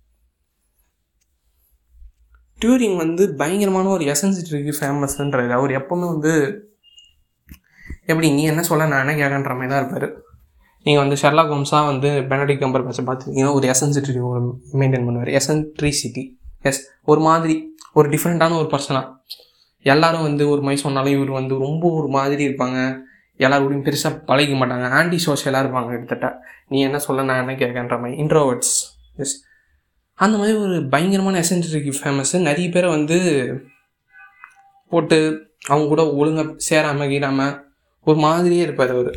டியூரிங் வந்து பயங்கரமான ஒரு எசன்சிட்டிக்கு ஃபேமஸ்ன்றாரு அவர் எப்பவுமே வந்து எப்படி நீ என்ன சொல்ல நான் என்ன கேட்கன்ற மாதிரி தான் இருப்பார் நீங்கள் வந்து ஷெர்லாக் ஹோம்ஸாக வந்து பெனடிக் கம்பர் பேச பார்த்துருக்கீங்கன்னா ஒரு எசன்சிட்டி ஒரு மெயின்டைன் பண்ணுவார் எசன்ட்ரிசிட்டி எஸ் ஒரு மாதிரி ஒரு டிஃப்ரெண்ட்டான ஒரு பர்சனாக எல்லாரும் வந்து ஒரு மாதிரி சொன்னாலும் இவர் வந்து ரொம்ப ஒரு மாதிரி இருப்பாங்க எல்லாரோடையும் பெருசாக பழகிக்க மாட்டாங்க ஆன்டி சோஷியலாக இருப்பாங்க கிட்டத்தட்ட நீ என்ன சொல்ல நான் என்ன கேட்கன்ற மாதிரி இன்ட்ரோவர்ட்ஸ் எஸ் அந்த மாதிரி ஒரு பயங்கரமான எசன்ட்ரிக்கு ஃபேமஸ்ஸு நிறைய பேரை வந்து போட்டு அவங்க கூட ஒழுங்காக சேராமல் கீராமல் ஒரு மாதிரியே இருப்பார் அவர்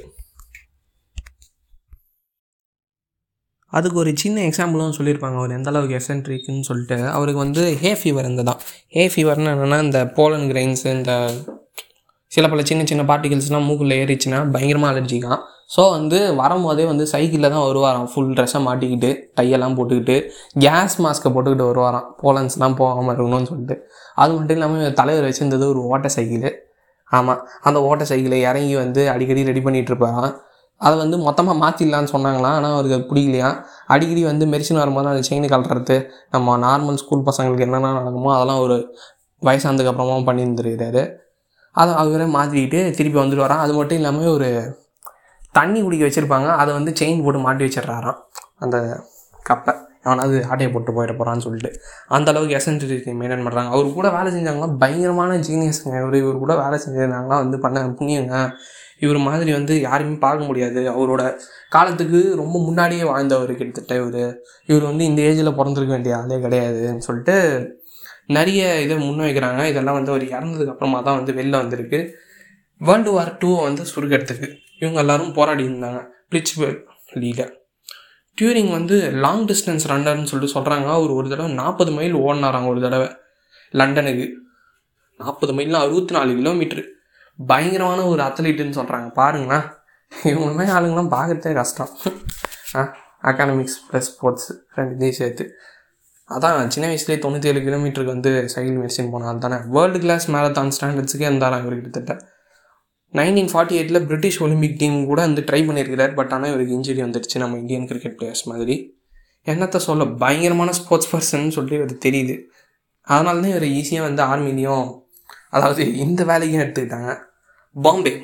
அதுக்கு ஒரு சின்ன எக்ஸாம்பிளும் சொல்லியிருப்பாங்க அவர் எந்த அளவுக்கு எசன்ட்ரிக்குன்னு சொல்லிட்டு அவருக்கு வந்து ஹே ஃபீவர் இருந்ததான் ஹே ஃபீவர்னு என்னென்னா இந்த போலன் கிரெயின்ஸு இந்த சில பல சின்ன சின்ன பார்ட்டிகல்ஸ்லாம் மூக்குள்ள ஏறிச்சுன்னா பயங்கரமாக அலர்ஜிக்கான் ஸோ வந்து வரும்போதே வந்து சைக்கிளில் தான் வருவாராம் ஃபுல் ட்ரெஸ்ஸை மாட்டிக்கிட்டு டையெல்லாம் போட்டுக்கிட்டு கேஸ் மாஸ்க்கை போட்டுக்கிட்டு வருவாராம் போலன்ஸ்லாம் போகாமல் இருக்கணும்னு சொல்லிட்டு அது மட்டும் இல்லாமல் தலைவர் வச்சிருந்தது ஒரு ஓட்ட சைக்கிள் ஆமாம் அந்த ஓட்ட சைக்கிளை இறங்கி வந்து அடிக்கடி ரெடி பண்ணிகிட்டு இருப்பாராம் அதை வந்து மொத்தமாக மாற்றிடலான்னு சொன்னாங்களாம் ஆனால் அவருக்கு அது பிடிக்கலையா அடிக்கடி வந்து மெரிசின் வரும்போது அந்த செயின் கலட்டுறது நம்ம நார்மல் ஸ்கூல் பசங்களுக்கு என்னென்ன நடக்குமோ அதெல்லாம் ஒரு வயசானதுக்கு அப்புறமா பண்ணியிருந்துருக்காரு அதை அவரே மாற்றிக்கிட்டு திருப்பி வந்துட்டு வரான் அது மட்டும் இல்லாமல் ஒரு தண்ணி குடிக்க வச்சுருப்பாங்க அதை வந்து செயின் போட்டு மாட்டி வச்சிடுறாராம் அந்த கப்பை அவனாவது ஆட்டையை போட்டு போயிட போகிறான்னு சொல்லிட்டு அந்த அளவுக்கு எசன்சிட்டி மெயின்டைன் பண்ணுறாங்க அவர் கூட வேலை செஞ்சாங்களாம் பயங்கரமான ஜீனியஸ்ங்க இவர் இவர் கூட வேலை செஞ்சிருந்தாங்களாம் வந்து பண்ண புண்ணியங்க இவர் மாதிரி வந்து யாரையுமே பார்க்க முடியாது அவரோட காலத்துக்கு ரொம்ப முன்னாடியே வாழ்ந்தவர் கிட்டத்தட்ட இவர் இவர் வந்து இந்த ஏஜில் பிறந்திருக்க வேண்டிய ஆளே கிடையாதுன்னு சொல்லிட்டு நிறைய இதை முன் வைக்கிறாங்க இதெல்லாம் வந்து அவர் இறந்ததுக்கு அப்புறமா தான் வந்து வெளில வந்திருக்கு வேர்ல்டு வார் டூவை வந்து சுருக்கிறதுக்கு இவங்க எல்லாரும் போராடி இருந்தாங்க பிளிட்ஸ்பர்க் லீடர் டியூரிங் வந்து லாங் டிஸ்டன்ஸ் ரன்னர்னு சொல்லிட்டு சொல்கிறாங்க அவர் ஒரு தடவை நாற்பது மைல் ஓடினாராங்க ஒரு தடவை லண்டனுக்கு நாற்பது மைல்னா அறுபத்தி நாலு கிலோமீட்ரு பயங்கரமான ஒரு அத்லீட்டுன்னு சொல்கிறாங்க பாருங்களேன் இவங்களுமே ஆளுங்களாம் பார்க்கறதே கஷ்டம் ஆ அகாடமிக்ஸ் ப்ளஸ் ஸ்போர்ட்ஸ் ரெண்டுத்தையும் சேர்த்து அதான் சின்ன வயசுலேயே தொண்ணூற்றி ஏழு கிலோமீட்டருக்கு வந்து சைக்கிள் மெடிசின் போனால் தானே வேர்ல்டு கிளாஸ் மேரத்தான் ஸ்டாண்டர்ட்ஸுக்கே இருந்தாராம் இவர் கிட்டத்தட்ட நைன்டீன் ஃபார்ட்டி எயிட்டில் பிரிட்டிஷ் ஒலிம்பிக் டீம் கூட வந்து ட்ரை பண்ணியிருக்கிறார் பட் ஆனால் இவருக்கு இன்ஜுரி வந்துடுச்சு நம்ம இந்தியன் கிரிக்கெட் பிளேயர்ஸ் மாதிரி என்னத்தை சொல்ல பயங்கரமான ஸ்போர்ட்ஸ் பர்சன் சொல்லிட்டு இவர் தெரியுது அதனால தான் இவர் ஈஸியாக வந்து ஆர்மிலையும் அதாவது இந்த வேலைக்கும் எடுத்துக்கிட்டாங்க பாம்பே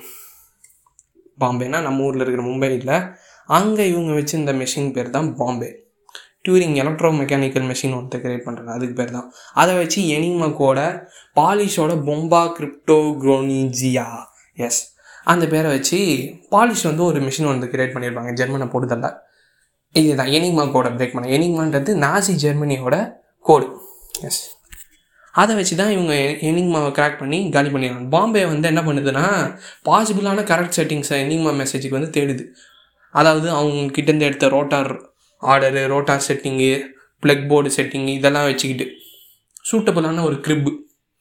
பாம்பேனா நம்ம ஊரில் இருக்கிற மும்பையில் அங்கே இவங்க வச்சு இந்த மெஷின் பேர் தான் bombe Turing electro mechanical machine ஒன்று கிரியேட் பண்ணுறாங்க அதுக்கு பேர் தான் அதை வச்சு எனிமக்கோட பாலிஷோட பொம்பா கிரிப்டோ குரோனிஜியா எஸ் அந்த பேரை வச்சு பாலிஷ் வந்து ஒரு மிஷின் வந்து கிரியேட் பண்ணியிருப்பாங்க ஜெர்மனை போடுதல்ல இதுதான் எனிமா கோடை பிரேக் பண்ண எனிமான்றது நாசி ஜெர்மனியோட கோடு எஸ் அதை வச்சு தான் இவங்க எனிங்மாவை கிராக் பண்ணி காலி பண்ணிடுறாங்க பாம்பே வந்து என்ன பண்ணுதுன்னா பாசிபிளான கரெக்ட் செட்டிங்ஸை எனிங்மா மெசேஜுக்கு வந்து தேடுது அதாவது அவங்க கிட்டேருந்து எடுத்த rotor order rotor setting plugboard setting இதெல்லாம் வச்சுக்கிட்டு சூட்டபுளான ஒரு கிரிப்பு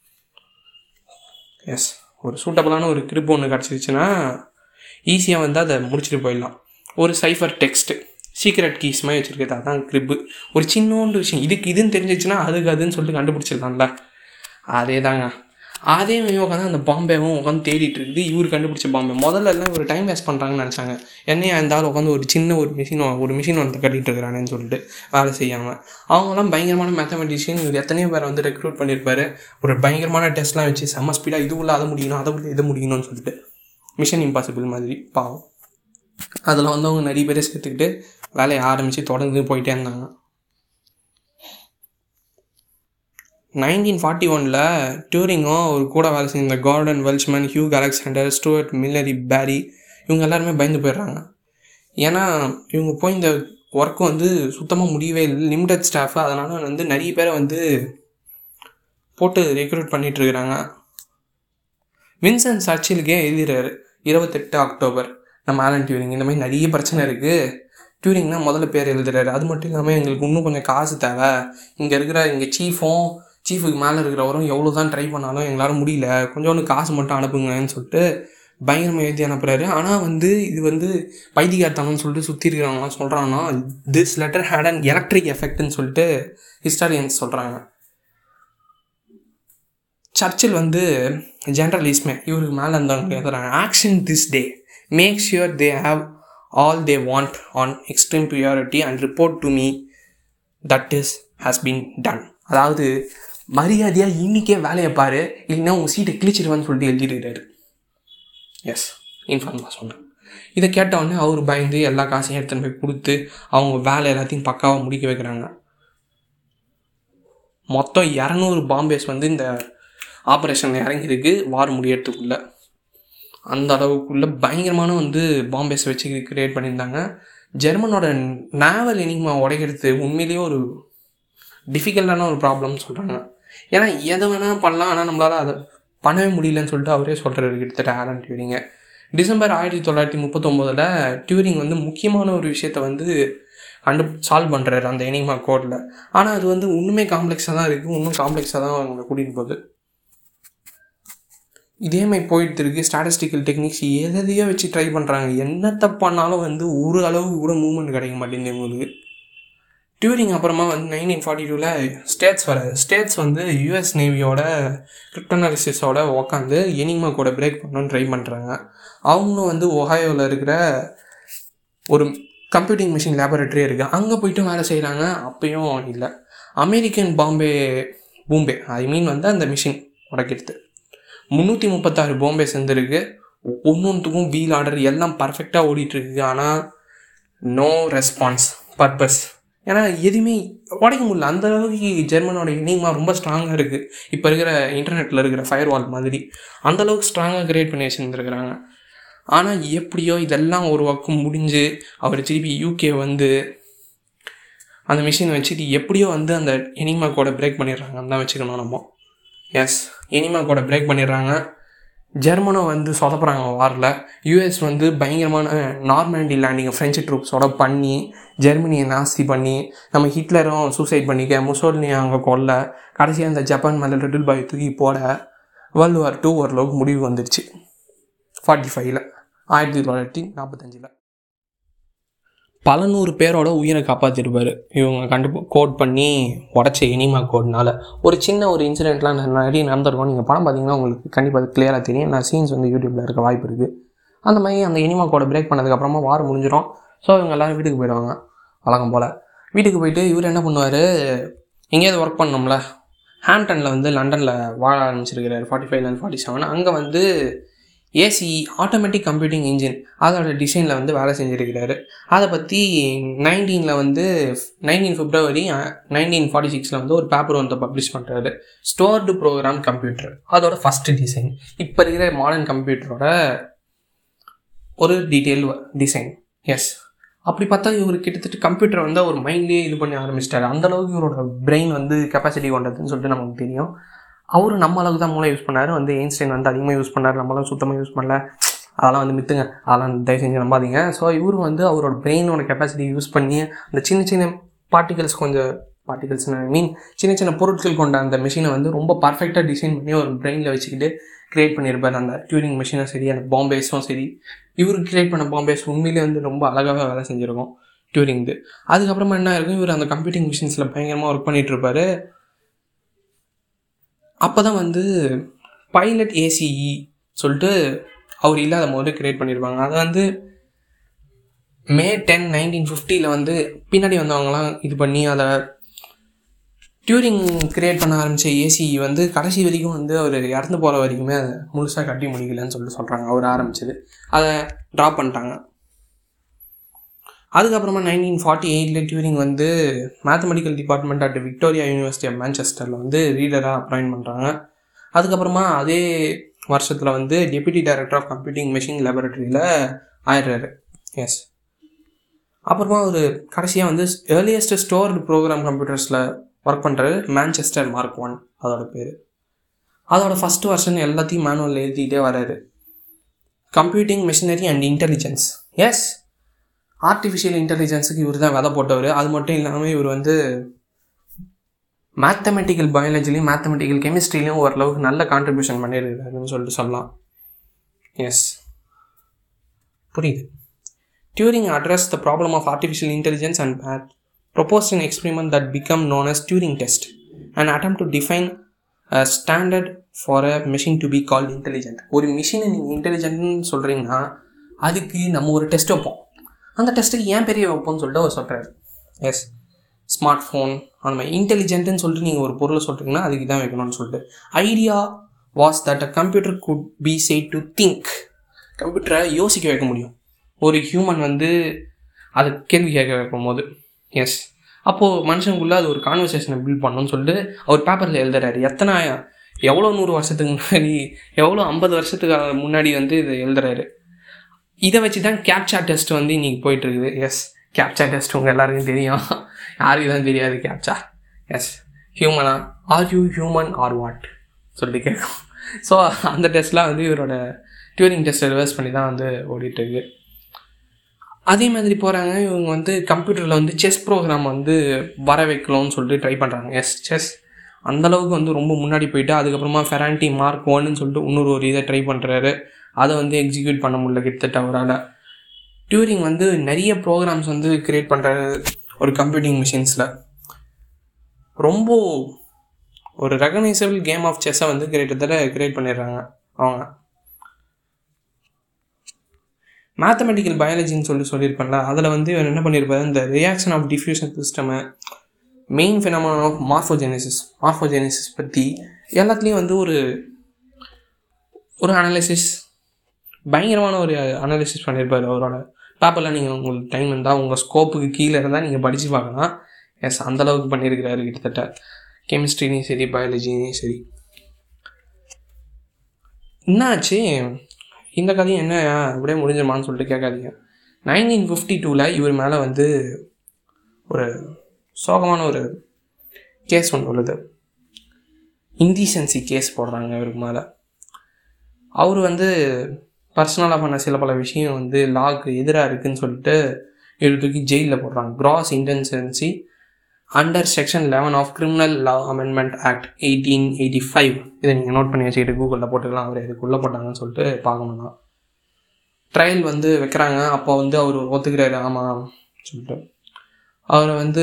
எஸ் ஒரு சூட்டபுளான ஒரு கிரிப் ஒன்று கிடச்சிருச்சுன்னா ஈஸியாக வந்து அதை முடிச்சுட்டு போயிடலாம் ஒரு சைஃபர் டெக்ஸ்ட்டு சீக்ரெட் கீஸ் மாதிரி வச்சுருக்கிறது அதான் கிரிப்பு ஒரு சின்னோண்டு விஷயம் இதுக்கு இதுன்னு தெரிஞ்சிச்சுன்னா அதுக்கு அதுன்னு சொல்லிட்டு கண்டுபிடிச்சிடலாம்ல அதே தாங்க அதே மாதிரி உட்காந்து அந்த பாம்பேவும் உட்காந்து தேடிட்டு இருக்குது இவர் கண்டுபிடிச்ச பாம்பே முதல்ல எல்லாம் ஒரு டைம் வேஸ்ட் பண்ணுறாங்கன்னு நினச்சாங்க என்னையா இருந்தாலும் உட்காந்து ஒரு சின்ன ஒரு மிஷின் ஒரு மிஷின் வந்து கட்டிகிட்டு இருக்கிறானேன்னு சொல்லிட்டு வேலை செய்யாமல் அவங்களாம் பயங்கரமான மேத்தமெட்டிஷியன் இவர் எத்தனையோ பேரை வந்து ரெக்ரூட் பண்ணியிருப்பாரு ஒரு பயங்கரமான டெஸ்ட்லாம் வச்சு செம்ம ஸ்பீடாக இது உள்ள அதை முடியணும் அதை உள்ள இதை முடியணும்னு சொல்லிட்டு மிஷன் இம்பாசிபிள் மாதிரி பாவம் அதில் வந்து அவங்க நிறைய பேரை சேர்த்துக்கிட்டு வேலையை ஆரம்பித்து தொடர்ந்து போயிட்டே இருந்தாங்க நைன்டீன் ஃபார்ட்டி ஒனில் டூரிங்கும் ஒரு கூட வேலை செஞ்ச Gordon Welchman Hugh Alexander Stuart Milner Barry இவங்க எல்லாருமே பயந்து போயிடுறாங்க ஏன்னா இவங்க போய் இந்த ஒர்க்கு வந்து சுத்தமாக முடியவே இல்லை லிமிடெட் ஸ்டாஃபு அதனால் வந்து நிறைய பேரை வந்து போட்டு ரெக்ரூட் பண்ணிகிட்டு இருக்கிறாங்க வின்சென்ட் சர்ச்சிலுக்கே எழுதுறாரு இருபத்தெட்டு அக்டோபர் நம்ம ஆலன் டியூரிங் இந்த மாதிரி நிறைய பிரச்சனை இருக்குது டியூரிங்னா முதல்ல பேர் எழுதுறாரு அது மட்டும் இல்லாமல் எங்களுக்கு இன்னும் கொஞ்சம் காசு தேவை இங்கே இருக்கிற இங்கே சீஃபும் சீஃபுக்கு மேலே இருக்கிறவரும் எவ்வளோ தான் ட்ரை பண்ணாலும் எங்களால் முடியல கொஞ்சோண்டு காசு மட்டும் அனுப்புங்கன்னு சொல்லிட்டு பயங்கரமாக எழுதி அனுப்புகிறாரு ஆனால் வந்து இது வந்து பைத்தியகார்த்தனம்னு சொல்லிட்டு சுற்றி இருக்கிறவங்களாம் சொல்கிறாங்கன்னா this letter had an electric எஃபெக்ட்னு சொல்லிட்டு ஹிஸ்டாரியன்ஸ் சொல்கிறாங்க சர்ச்சில் வந்து ஜென்ரலிஸ்மே இவருக்கு மேலே இருந்தவங்க எழுதுறாங்க action this day make sure they have all they want on extreme priority and report to me that is has been done அதாவது மரியாதையாக இன்றைக்கே வேலையை பாரு இல்லைன்னா உங்கள் சீட்டை கிழிச்சிடுவேன்னு சொல்லிட்டு எழுதிடுறாரு எஸ் இன்ஃபார்மாக சொன்னேன் இதை கேட்டவுடனே அவர் பயந்து எல்லா காசையும் எடுத்துன்னு போய் கொடுத்து அவங்க வேலை எல்லாத்தையும் பக்காவாக முடிக்க வைக்கிறாங்க மொத்தம் இரநூறு பாம்பேஸ் வந்து இந்த ஆப்ரேஷன் இறங்கியிருக்கு வார் முடியறதுக்குள்ள அந்த அளவுக்குள்ள பயங்கரமான வந்து பாம்பேஸ் வச்சு கிரியேட் பண்ணியிருந்தாங்க ஜெர்மனோட நாவல் எனிமா உடைக்கிறது உண்மையிலேயே ஒரு டிஃபிகல்ட்டான ஒரு ப்ராப்ளம்னு சொல்கிறாங்க ஏன்னா எதை வேணால் பண்ணலாம் ஆனால் நம்மளால் அதை பண்ணவே முடியலன்னு சொல்லிட்டு அவரே சொல்கிறாரு கிட்டத்தட்ட ஆலன் டியூரிங்க டிசம்பர் ஆயிரத்தி தொள்ளாயிரத்தி முப்பத்தொம்போதில் டியூரிங் வந்து முக்கியமான ஒரு விஷயத்த வந்து கண்டு சால்வ் பண்ணுறாரு அந்த எனிமா கோடில் ஆனால் அது வந்து இன்னுமே காம்ப்ளெக்ஸாக தான் இருக்குது இன்னும் காம்ப்ளெக்ஸாக தான் அவங்களை கூட்டிகிட்டு போகுது இதே மாதிரி போயிட்டு இருக்கு ஸ்டாட்டிஸ்டிக்கல் டெக்னிக்ஸ் எதையோ வச்சு ட்ரை பண்ணுறாங்க என்னத்தை பண்ணாலும் வந்து ஒரு அளவுக்கு கூட மூவ்மெண்ட் கிடைக்க மாட்டேங்குது இவங்களுக்கு டியூரிங் அப்புறமா வந்து நைன்டீன் ஃபார்ட்டி டூவில் ஸ்டேட்ஸ் வர ஸ்டேட்ஸ் வந்து யூஎஸ் நேவியோட கிரிப்டனாலிசிஸோட உக்காந்து எனிமா கூட பிரேக் பண்ணணும்னு ட்ரை பண்ணுறாங்க அவங்களும் வந்து ஒஹாயோவில் இருக்கிற ஒரு கம்ப்யூட்டிங் மிஷின் லேபரட்டரி இருக்குது அங்கே போயிட்டு வேலை செய்கிறாங்க அப்பயும் இல்லை அமெரிக்கன் பாம்பே பூம்பே ஐ மீன் வந்து அந்த மிஷின் உடைக்கிறது முந்நூற்றி முப்பத்தாறு பாம்பே சேர்ந்துருக்கு ஒன்றொன்றுக்கும் வீல் ஆர்டர் எல்லாம் பர்ஃபெக்டாக ஓடிட்டுருக்கு ஆனால் நோ ரெஸ்பான்ஸ் பர்பஸ் ஏன்னா எதுவுமே உடைக்க முடியல அந்த அளவுக்கு ஜெர்மனோட இனிமா ரொம்ப ஸ்ட்ராங்காக இருக்குது இப்போ இருக்கிற இன்டர்நெட்டில் இருக்கிற ஃபயர் வால் மாதிரி அந்த அளவுக்கு ஸ்ட்ராங்காக கிரியேட் பண்ணி வச்சுருந்துருக்குறாங்க ஆனால் எப்படியோ இதெல்லாம் ஒரு பக்கம் முடிஞ்சு அவர் திருப்பி யூகே வந்து அந்த மிஷின் வச்சுட்டு எப்படியோ வந்து அந்த எனிமா கோடை பிரேக் பண்ணிடுறாங்கன்னு தான் வச்சுக்கணும் நம்ம எஸ் எனிமா கோடை பிரேக் பண்ணிடுறாங்க ஜெர்மனும் வந்து சொதப்புறாங்க வாரில் யூஎஸ் வந்து பயங்கரமான நார்மண்டி லேண்டிங்கை ஃப்ரெஞ்சு ட்ரூப்ஸோட பண்ணி ஜெர்மனியை நாஸ்தி பண்ணி நம்ம ஹிட்லரும் சூசைட் பண்ணிக்க முசோலினி அங்கே கொல்ல கடைசியாக அந்த ஜப்பான் மேலே லிட்டில் பாய் தூக்கி போட வேர்ல்டு வார் டூ ஓரளவுக்கு முடிவு வந்துடுச்சு ஃபார்ட்டி ஃபைவ்ல ஆயிரத்தி தொள்ளாயிரத்தி நாற்பத்தஞ்சில் பல நூறு பேரோட உயிரை காப்பாற்றிருப்பார் இவங்க கண்டு கோட் பண்ணி உடச்ச எனிமா கோட்னால ஒரு சின்ன ஒரு இன்சிடெண்ட்லாம் நிறைய நடந்திருக்கும் நீங்கள் படம் பார்த்தீங்கன்னா உங்களுக்கு கண்டிப்பாக கிளியராக தெரியும் நான் சீன்ஸ் வந்து யூடியூப்பில் இருக்க வாய்ப்பு இருக்குது அந்த மாதிரி அந்த எனிமா கோடை பிரேக் பண்ணதுக்கப்புறமா வாரம் முடிஞ்சிடும் ஸோ இவங்க எல்லோரும் வீட்டுக்கு போயிடுவாங்க வழக்கம் போல் வீட்டுக்கு போயிட்டு இவர் என்ன பண்ணுவார் எங்கேயாவது ஒர்க் பண்ணோம்ல ஹாம்டனில் வந்து லண்டனில் வாழ ஆரம்பிச்சிருக்கிறார் ஃபார்ட்டி ஃபைவ்லேருந்து ஃபார்ட்டி செவன் அங்கே வந்து ஏசி ஆட்டோமேட்டிக் கம்ப்யூட்டிங் இன்ஜின் அதோட டிசைனில் வந்து வேலை செஞ்சுருக்கிறாரு அதை பற்றி நைன்டீனில் வந்து நைன்டீன் பிப்ரவரி நைன்டீன் ஃபார்ட்டி சிக்ஸில் வந்து ஒரு பேப்பர் வந்து பப்ளிஷ் பண்ணுறாரு ஸ்டோர்டு ப்ரோக்ராம் கம்ப்யூட்டர் அதோட ஃபஸ்ட்டு டிசைன் இப்போ இருக்கிற மாடர்ன் கம்ப்யூட்டரோட ஒரு டீட்டெயில் டிசைன் எஸ் அப்படி பார்த்தா இவர் கிட்டத்தட்ட கம்ப்யூட்டர் வந்து ஒரு மைண்ட்லேயே இது பண்ணி ஆரம்பிச்சிட்டாரு அந்தளவுக்கு இவரோட பிரெயின் வந்து கெப்பாசிட்டி கொண்டதுன்னு சொல்லிட்டு நமக்கு தெரியும் அவர் நம்ம அளவுக்கு தான் மூளை யூஸ் பண்ணார் வந்து எயின்ஸ்டைன் வந்து அதிகமாக யூஸ் பண்ணார் நம்மளாம் சுத்தமாக யூஸ் பண்ணல அதெல்லாம் வந்து மித்துங்க அதெல்லாம் தயவு செஞ்சு நம்பாதீங்க ஸோ இவர் வந்து அவரோட பிரெயினோட கெப்பாசிட்டி யூஸ் பண்ணி அந்த சின்ன சின்ன பார்ட்டிகல்ஸ் கொஞ்சம் பார்ட்டிகல்ஸ் ஐ மீன் சின்ன சின்ன பொருட்கள் கொண்ட அந்த மிஷினை வந்து ரொம்ப பர்ஃபெக்டாக டிசைன் பண்ணி ஒரு பிரெயினில் வச்சுக்கிட்டு க்ரியேட் பண்ணியிருப்பார் அந்த டியூரிங் மிஷினும் சரி அந்த பாம்பேஸும் சரி இவருக்கு க்ரியேட் பண்ண பாம்பேஸ் உண்மையிலே வந்து ரொம்ப அழகாகவே வேலை செஞ்சுருக்கும் டியூரிங்து அதுக்கப்புறமா என்ன இருக்கும் இவர் அந்த கம்ப்யூட்டிங் மிஷின்ஸில் பயங்கரமாக ஒர்க் பண்ணிகிட்டு இருப்பார் அப்போ தான் வந்து பைலட் ஏசிஇ சொல்லிட்டு அவர் இல்லாத போது க்ரியேட் பண்ணியிருப்பாங்க அதை வந்து மே டென் நைன்டீன் ஃபிஃப்டியில் வந்து பின்னாடி வந்தவங்களாம் இது பண்ணி அதை டியூரிங் க்ரியேட் பண்ண ஆரம்பித்த ஏசி வந்து கடைசி வரைக்கும் வந்து அவர் இறந்து போகிற வரைக்குமே அதை முழுசாக கட்டி முடிக்கலன்னு சொல்லிட்டு சொல்கிறாங்க அவர் ஆரம்பிச்சது அதை ட்ராப் பண்ணிட்டாங்க அதுக்கப்புறமா நைன்டீன் ஃபார்ட்டி எயிட்டில் டியூரிங் வந்து mathematical department at Victoria university of மேன்செஸ்டரில் வந்து ரீடராக அப்பாயின்ட் பண்ணுறாங்க அதுக்கப்புறமா அதே வருஷத்தில் வந்து deputy director of computing machine லேபரட்டரியில் ஆயிடுறாரு எஸ் அப்புறமா ஒரு கடைசியாக வந்து ஏர்லியஸ்ட் ஸ்டோர்டு ப்ரோக்ராம் கம்ப்யூட்டர்ஸில் ஒர்க் பண்ணுறாரு மேன்செஸ்டர் மார்க் ஒன் அதோட பேர் அதோட ஃபஸ்ட் வருஷன் எல்லாத்தையும் மேனுவல் எழுதிட்டே வராரு computing machinery and intelligence yes artificial இன்டெலிஜென்ஸுக்கு இவர் தான் விதை போட்டவர் அது மட்டும் இல்லாமல் இவர் வந்து மேத்தமெட்டிக்கல் பயாலஜிலையும் மேத்தமெட்டிக்கல் கெமிஸ்ட்ரிலையும் ஓரளவுக்கு நல்ல கான்ட்ரிபியூஷன் பண்ணியிருக்காருன்னு சொல்லிட்டு சொல்லலாம் எஸ் புரியுது Turing address the problem of artificial intelligence and math proposed an experiment that became known as Turing test, an attempt to define a standard for a machine to be called intelligent. ஒரு மிஷினை நீங்கள் இன்டெலிஜென்ட்னு சொல்கிறீங்கன்னா அதுக்கு நம்ம ஒரு டெஸ்ட் வைப்போம் அந்த டெஸ்ட்டுக்கு ஏன் பெரிய வைப்போம்னு சொல்லிட்டு அவர் சொல்கிறாரு எஸ் ஸ்மார்ட் ஃபோன் அந்த மாதிரி இன்டெலிஜென்ட்னு சொல்லிட்டு நீங்கள் ஒரு பொருளை சொல்கிறீங்கன்னா அதுக்கு தான் வைக்கணும்னு சொல்லிட்டு idea was that a computer could be said to think கம்ப்யூட்டரை யோசிக்க வைக்க முடியும் ஒரு ஹியூமன் வந்து அதை கேள்வி கேட்க வைக்கும் போது எஸ் அப்போது மனுஷனுக்குள்ளே அது ஒரு கான்வர்சேஷனை பில்ட் பண்ணணும்னு சொல்லிட்டு அவர் பேப்பரில் எழுதுறாரு எத்தனை எவ்வளோ நூறு வருஷத்துக்கு முன்னாடி எவ்வளோ ஐம்பது வருஷத்துக்கு முன்னாடி வந்து இதை எழுதுறாரு இதை வச்சு தான் கேப்சா டெஸ்ட் வந்து இன்றைக்கி போயிட்டுருக்குது எஸ் கேப்சா டெஸ்ட் உங்கள் எல்லாருக்கும் தெரியும் யாருக்கு தான் தெரியாது கேப்சா எஸ் ஹியூமனா are you human or what சொல்லிட்டு கேட்கும் ஸோ அந்த டெஸ்ட்லாம் வந்து இவரோட டியூரிங் டெஸ்ட்டை ரிவர்ஸ் பண்ணி தான் வந்து ஓடிட்டுருக்கு அதே மாதிரி போகிறாங்க இவங்க வந்து கம்ப்யூட்டரில் வந்து செஸ் ப்ரோக்ராம் வந்து வர வைக்கலாம்னு சொல்லிட்டு ட்ரை பண்ணுறாங்க எஸ் செஸ் அந்தளவுக்கு வந்து ரொம்ப முன்னாடி போயிட்டு அதுக்கப்புறமா ஃபெரான்டி மார்க் ஒன்னு சொல்லிட்டு இன்னொரு ஒரு இதை ட்ரை பண்ணுறாரு அதை வந்து எக்ஸிக்யூட் பண்ண முடியல கிட்டத்தட்ட அவரால் டியூரிங் வந்து நிறைய ப்ரோக்ராம்ஸ் வந்து க்ரியேட் பண்ணுறாரு ஒரு கம்ப்யூட்டிங் மிஷின்ஸில் ரொம்ப ஒரு ரெகனைசபிள் கேம் ஆஃப் செஸ்ஸை வந்து கிட்டத்தட்ட க்ரியேட் பண்ணிடுறாங்க அவங்க மேத்தமெட்டிக்கல் பயாலஜின்னு சொல்லி சொல்லியிருப்பேன்ல அதில் வந்து இவர் என்ன பண்ணியிருப்பாரு இந்த ரியாக்ஷன் ஆஃப் டிஃப்யூஷன் சிஸ்டமை main phenomena of morphogenesis morphogenesis பற்றி எல்லாத்துலேயும் வந்து ஒரு ஒரு அனாலிசிஸ் பயங்கரமான ஒரு அனாலிசிஸ் பண்ணியிருப்பார் அவரோட பேப்பரில் நீங்கள் உங்களுக்கு டைம் இருந்தால் உங்கள் ஸ்கோப்புக்கு கீழே இருந்தால் நீங்கள் படித்து பார்க்கலாம் எஸ் அந்தளவுக்கு பண்ணியிருக்கிறாரு கிட்டத்தட்ட கெமிஸ்ட்ரிலையும் சரி பயாலஜிலையும் சரி என்னாச்சு இந்த கதையும் என்ன அப்படியே முடிஞ்சிருமான்னு சொல்லிட்டு கேட்காதீங்க நைன்டீன் ஃபிஃப்டி டூவில் இவர் மேலே வந்து ஒரு சோகமான ஒரு கேஸ் ஒன்று உள்ளது இன்டீசென்சி கேஸ் போடுறாங்க இவருக்கு மேலே அவர் வந்து பர்சனலாக பண்ண சில பல விஷயம் வந்து லாக்கு எதிராக இருக்குதுன்னு சொல்லிட்டு இவர் தூக்கி ஜெயிலில் போடுறாங்க gross indecency under section eleven of criminal law amendment act eighteen eighty five இதை நீங்கள் நோட் பண்ணி வச்சுக்கிட்டு கூகுளில் போட்டுக்கலாம் அவர் இதுக்குள்ளே போட்டாங்கன்னு சொல்லிட்டு பார்க்கணும்னா ட்ரையல் வந்து வைக்கிறாங்க அப்போ வந்து அவர் ஒத்துக்கிறாரு ஆமாம் சொல்லிட்டு அவரை வந்து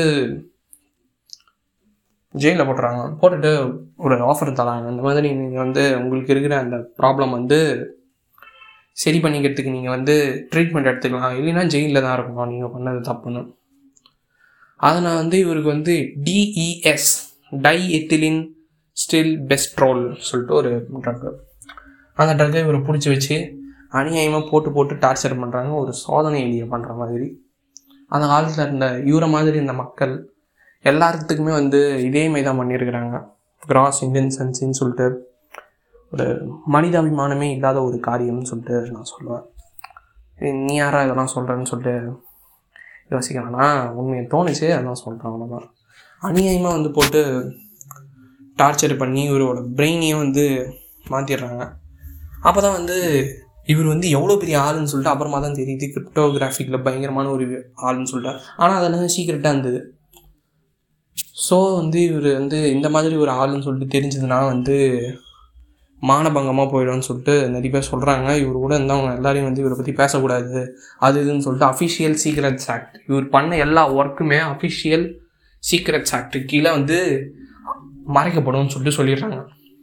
ஜெயிலில் போட்டுறாங்க போட்டுட்டு ஒரு ஆஃபர் தராங்க இந்த மாதிரி நீங்கள் வந்து உங்களுக்கு இருக்கிற அந்த ப்ராப்ளம் வந்து சரி பண்ணிக்கிறதுக்கு நீங்கள் வந்து ட்ரீட்மெண்ட் எடுத்துக்கலாம் இல்லைன்னா ஜெயிலில் தான் இருக்கணும் நீங்கள் பண்ணது தப்புன்னு அதில் வந்து இவருக்கு வந்து DES diethylstilbestrol சொல்லிட்டு ஒரு ட்ரக்கு அந்த ட்ரக்கை இவர் பிடிச்சி வச்சு அநியாயமாக போட்டு போட்டு டார்ச்சர் பண்ணுறாங்க ஒரு சோதனை எலியை பண்ணுற மாதிரி அந்த காலத்தில் இருந்த இவரை மாதிரி இருந்த மக்கள் எல்லாத்துக்குமே வந்து இதே மாதிரி தான் பண்ணியிருக்கிறாங்க கிராஸ் இன்டென்சன்சின்னு சொல்லிட்டு ஒரு மனிதாபிமானமே இல்லாத ஒரு காரியம்னு சொல்லிட்டு நான் சொல்லுவேன் நீ யாரா இதெல்லாம் சொல்கிறேன்னு சொல்லிட்டு யோசிக்கிறானா உண்மையை தோணுச்சு அதான் சொல்கிறேன் அவ்வளோதான் அநியாயமாக வந்து போட்டு டார்ச்சர் பண்ணி இவரோட பிரெயினையும் வந்து மாற்றிடுறாங்க அப்போ தான் வந்து இவர் வந்து எவ்வளோ பெரிய ஆளுன்னு சொல்லிட்டு அப்புறமா தான் தெரியுது கிரிப்டோகிராஃபிக்கில் பயங்கரமான ஒரு ஆளுன்னு சொல்லிட்டு ஆனால் அதெல்லாம் சீக்கிரட்டாக இருந்தது ஸோ வந்து இவர் வந்து இந்த மாதிரி ஒரு ஆளுன்னு சொல்லிட்டு தெரிஞ்சதுன்னா வந்து மானபங்கமாக போயிடும்னு சொல்லிட்டு நிறைய பேர் சொல்கிறாங்க இவர் கூட இருந்தவங்க எல்லாரையும் வந்து இவரை பற்றி பேசக்கூடாது அது இதுன்னு சொல்லிட்டு அஃபிஷியல் சீக்ரெட்ஸ் ஆக்ட் இவர் பண்ண எல்லா ஒர்க்குமே அஃபிஷியல் சீக்ரெட்ஸ் ஆக்ட் கீழே வந்து மறைக்கப்படும் சொல்லிட்டு சொல்லிடுறாங்க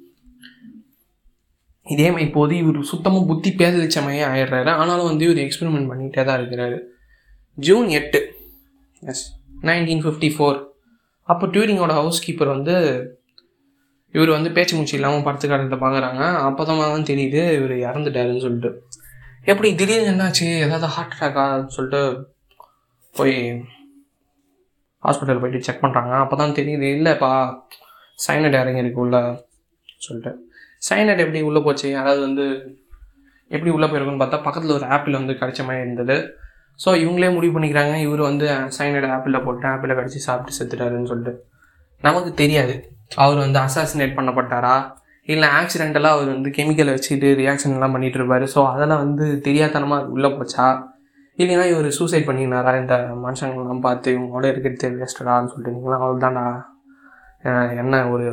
இதே மாதிரி இப்போது இவர் சுத்தமாக புத்தி பேச வச்சமையே ஆயிடுறாரு ஆனாலும் வந்து இவர் எக்ஸ்பெரிமெண்ட் பண்ணிகிட்டே தான் இருக்கிறாரு ஜூன் எட்டு எஸ் நைன்டீன் ஃபிஃப்டி ஃபோர் அப்போ டியூரிங்கோட ஹவுஸ் கீப்பர் வந்து இவர் வந்து பேச்சு மூச்சு இல்லாமல் படுத்து கடத்தை பார்க்குறாங்க அப்போ தான் தெரியுது இவர் இறந்துட்டாருன்னு சொல்லிட்டு எப்படி திடீர்னு என்னாச்சு ஏதாவது ஹார்ட் அட்டாக்கா சொல்லிட்டு போய் ஹாஸ்பிட்டல் போயிட்டு செக் பண்ணுறாங்க அப்போ தான் தெரியுது இல்லைப்பா சைனட் இறங்கியிருக்கு உள்ள சொல்லிட்டு சைனட் எப்படி உள்ளே போச்சு யாராவது வந்து எப்படி உள்ளே போயிருக்குன்னு பார்த்தா பக்கத்தில் ஒரு ஆப்பிள் வந்து கிடைச்ச மாதிரி இருந்தது ஸோ இவங்களே முடிவு பண்ணிக்கிறாங்க இவர் வந்து சைனட் ஆப்பிளில் போட்டு ஆப்பிளை கடிச்சு சாப்பிட்டு செத்துட்டாருன்னு சொல்லிட்டு நமக்கு தெரியாது அவர் வந்து அசாசினேட் பண்ணப்பட்டாரா இல்லை ஆக்சிடென்டலாக அவர் வந்து கெமிக்கலை வச்சுட்டு ரியாக்ஷன்லாம் பண்ணிகிட்டு இருப்பார் ஸோ அதெல்லாம் வந்து தெரியாதனமாக அது உள்ளே போச்சா இல்லைன்னா இவர் சூசைட் பண்ணினாரா இந்த மனுஷங்கள்லாம் பார்த்து இவங்களோட இருக்கிறது வேஸ்டடான்னு சொல்லிட்டு நீங்களாம் அவள் தான்டா என்ன ஒரு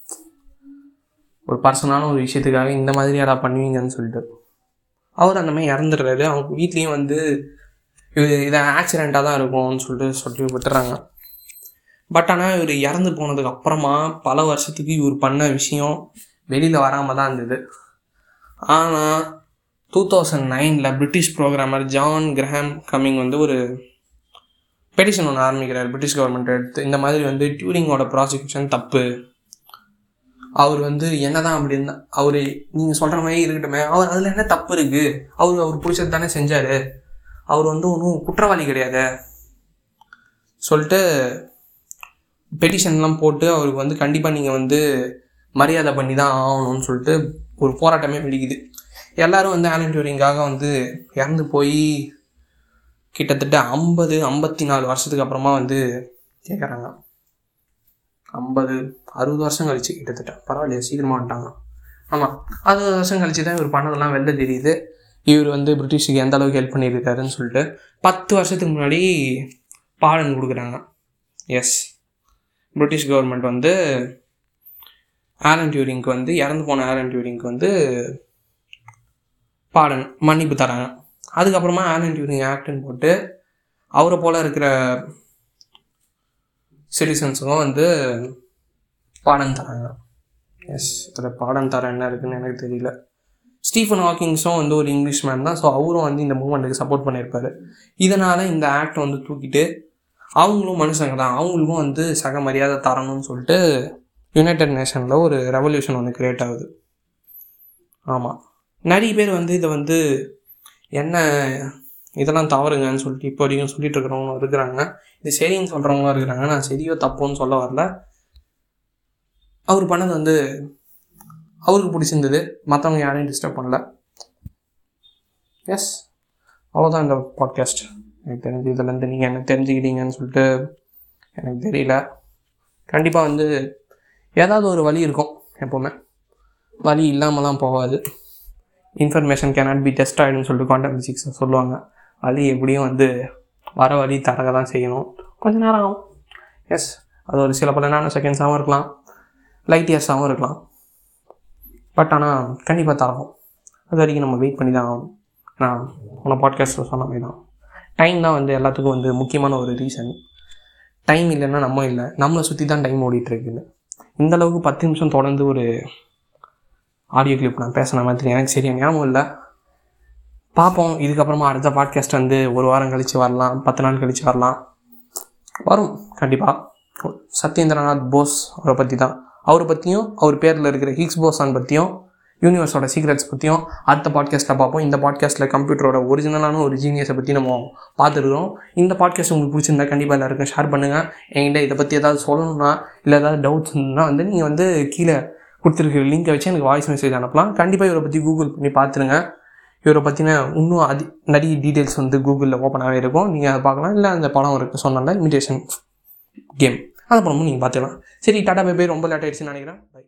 ஒரு பர்சனான ஒரு விஷயத்துக்காக இந்த மாதிரி யாரா பண்ணுவீங்கன்னு சொல்லிட்டு அவர் அந்த மாதிரி இறந்துடுறாரு அவங்க வீட்லேயும் வந்து இது இதை ஆக்சிடெண்ட்டாக தான் இருக்கும்னு சொல்லிட்டு சொல்லி விட்டுறாங்க பட் ஆனால் இவர் இறந்து போனதுக்கு அப்புறமா பல வருஷத்துக்கு இவர் பண்ண விஷயம் வெளியில் வராமல் தான் இருந்தது ஆனால் டூ தௌசண்ட் நைனில் British programmer John Graham Cumming வந்து ஒரு பெட்டிஷன் ஒன்று ஆரம்பிக்கிறார் பிரிட்டிஷ் கவர்மெண்ட் எடுத்து இந்த மாதிரி வந்து டியூரிங்கோட ப்ராசிக்யூஷன் தப்பு அவர் வந்து என்னதான் அப்படி இருந்தா அவர் நீங்கள் சொல்கிற மாதிரி இருக்கட்டுமே அவர் அதில் என்ன தப்பு இருக்குது அவர் அவர் பிடிச்சது தானே செஞ்சார் அவர் வந்து ஒன்றும் குற்றவாளி கிடையாது சொல்லிட்டு பெட்டிஷன்லாம் போட்டு அவருக்கு வந்து கண்டிப்பாக நீங்கள் வந்து மரியாதை பண்ணி தான் ஆகணும்னு சொல்லிட்டு ஒரு போராட்டமே வெடிக்குது எல்லோரும் வந்து ஆலன் டியூரிங்காக வந்து இறந்து போய் கிட்டத்தட்ட ஐம்பது ஐம்பத்தி நாலு வருஷத்துக்கு அப்புறமா வந்து கேட்குறாங்க ஐம்பது அறுபது வருஷம் கழிச்சு கிட்டத்தட்ட பரவாயில்லையா சீக்கிரமாக வந்துட்டாங்க ஆமாம் அறுபது வருஷம் கழிச்சு தான் இவர் பண்ணதெல்லாம் வெளில தெரியுது இவர் வந்து பிரிட்டிஷுக்கு எந்த அளவுக்கு ஹெல்ப் பண்ணியிருக்காருன்னு சொல்லிட்டு பத்து வருஷத்துக்கு முன்னாடி பாடன் கொடுக்குறாங்க எஸ் பிரிட்டிஷ் கவர்மெண்ட் வந்து ஆலன் டியூரிங்க்கு வந்து இறந்து போன ஆலன் டியூரிங்க்கு வந்து பாடன் மன்னிப்பு தராங்க அதுக்கப்புறமா ஆலன் டியூரிங் ஆக்டுன்னு போட்டு அவரை போல் இருக்கிற சிட்டிசன்ஸுக்கும் வந்து பாடம் தராங்க எஸ் அதில் பாடம் தர என்ன இருக்குன்னு எனக்கு தெரியல ஸ்டீஃபன் ஹாக்கிங்ஸும் வந்து ஒரு இங்கிலீஷ் மேன் தான் ஸோ அவரும் வந்து இந்த மூமெண்ட்டுக்கு சப்போர்ட் பண்ணியிருப்பாரு இதனால் இந்த ஆக்ட் வந்து தூக்கிட்டு அவங்களும் மனுஷங்க தான் அவங்களுக்கும் வந்து சக மரியாதை தரணும்னு சொல்லிட்டு யுனைடெட் நேஷனில் ஒரு ரெவல்யூஷன் ஒன்று க்ரியேட் ஆகுது ஆமாம் நிறைய பேர் வந்து இதை வந்து என்ன இதெல்லாம் தவறுங்கன்னு சொல்லிட்டு இப்போ வரைக்கும் சொல்லிட்டு இருக்கிறவங்க இருக்கிறாங்க இது சரின்னு சொல்கிறவங்களும் இருக்கிறாங்க நான் சரியோ தப்போன்னு சொல்ல வரல அவர் பண்ணது வந்து அவருக்கு பிடிச்சிருந்தது மற்றவங்க யாரையும் டிஸ்டர்ப் பண்ணல எஸ் அவ்வளோதான் இந்த பாட்காஸ்ட் எனக்கு தெரிஞ்சு இதுலேருந்து நீங்கள் என்ன தெரிஞ்சுக்கிட்டீங்கன்னு சொல்லிட்டு எனக்கு தெரியல கண்டிப்பாக வந்து ஏதாவது ஒரு வழி இருக்கும் எப்போவுமே வழி இல்லாமலாம் போகாது இன்ஃபர்மேஷன் கேனாட் பி டெஸ்ட் ஆகிடும்னு சொல்லிட்டு குவாண்டம் ஃபிசிக்ஸ் சொல்லுவாங்க வழி எப்படியும் வந்து வர வழி தரக தான் செய்யணும் கொஞ்ச நேரம் ஆகும் எஸ் அது ஒரு சில பல நானோ செகண்ட்ஸாகவும் இருக்கலாம் லைட் இயர்ஸாகவும் இருக்கலாம் பட் ஆனால் கண்டிப்பாக தரணும் அது வரைக்கும் நம்ம வெயிட் பண்ணி தான் ஆகணும் நான் உன பாட்காஸ்ட்டில் சொன்ன மாதிரி தான் டைம் தான் வந்து எல்லாத்துக்கும் வந்து முக்கியமான ஒரு ரீசன் டைம் இல்லைன்னா நம்ம இல்லை நம்மளை சுற்றி தான் டைம் ஓடிட்டுருக்குன்னு இந்த அளவுக்கு பத்து நிமிஷம் தொடர்ந்து ஒரு ஆடியோ கிளிப் நான் பேசின மாதிரி எனக்கு சரியா ஞாபகம் இல்லை பார்ப்போம் இதுக்கப்புறமா அடுத்த பாட்காஸ்ட் வந்து ஒரு வாரம் கழித்து வரலாம் பத்து நாள் கழித்து வரலாம் வரும் கண்டிப்பாக சத்யேந்திரநாத் போஸ் அவரை பற்றி தான் அவரை பற்றியும் அவர் பேரில் இருக்கிற ஹிக்ஸ் போசான் பற்றியும் யூனிவர்ஸோட சீக்ரெட்ஸ் பற்றியும் அடுத்த பாட்காஸ்ட்டில் பார்ப்போம் இந்த பாட்காஸ்ட்டில் கம்ப்யூட்டரோட ஒரிஜினலான ஒரு ஜீனியஸை பற்றி நம்ம பார்த்துருக்கோம் இந்த பாட்காஸ்ட் உங்களுக்கு பிடிச்சிருந்தா கண்டிப்பாக எல்லாருக்கும் ஷேர் பண்ணுங்கள் என்கிட்ட இதை பற்றி ஏதாவது சொல்லணும்னா இல்லை ஏதாவது டவுட்ஸ் இருந்தால் வந்து நீங்கள் வந்து கீழே கொடுத்துருக்கிற லிங்கை வச்சு எனக்கு வாய்ஸ் மெசேஜ் அனுப்பலாம் கண்டிப்பாக இவரை பற்றி கூகுள் பண்ணி பார்த்துருங்க இவரை பற்றின இன்னும் அதி நிறைய டீட்டெயில்ஸ் வந்து கூகுளில் ஓப்பனாகவே இருக்கும் நீங்கள் அதை பார்க்கலாம் இல்லை அந்த படம் இருக்குது சொன்னால இமிடேஷன் கேம் அந்த படமும் நீங்கள் பார்த்துக்கலாம் சரி டாடா பை பை ரொம்ப லேட் ஆயிடுச்சுன்னு நினைக்கிறேன் பை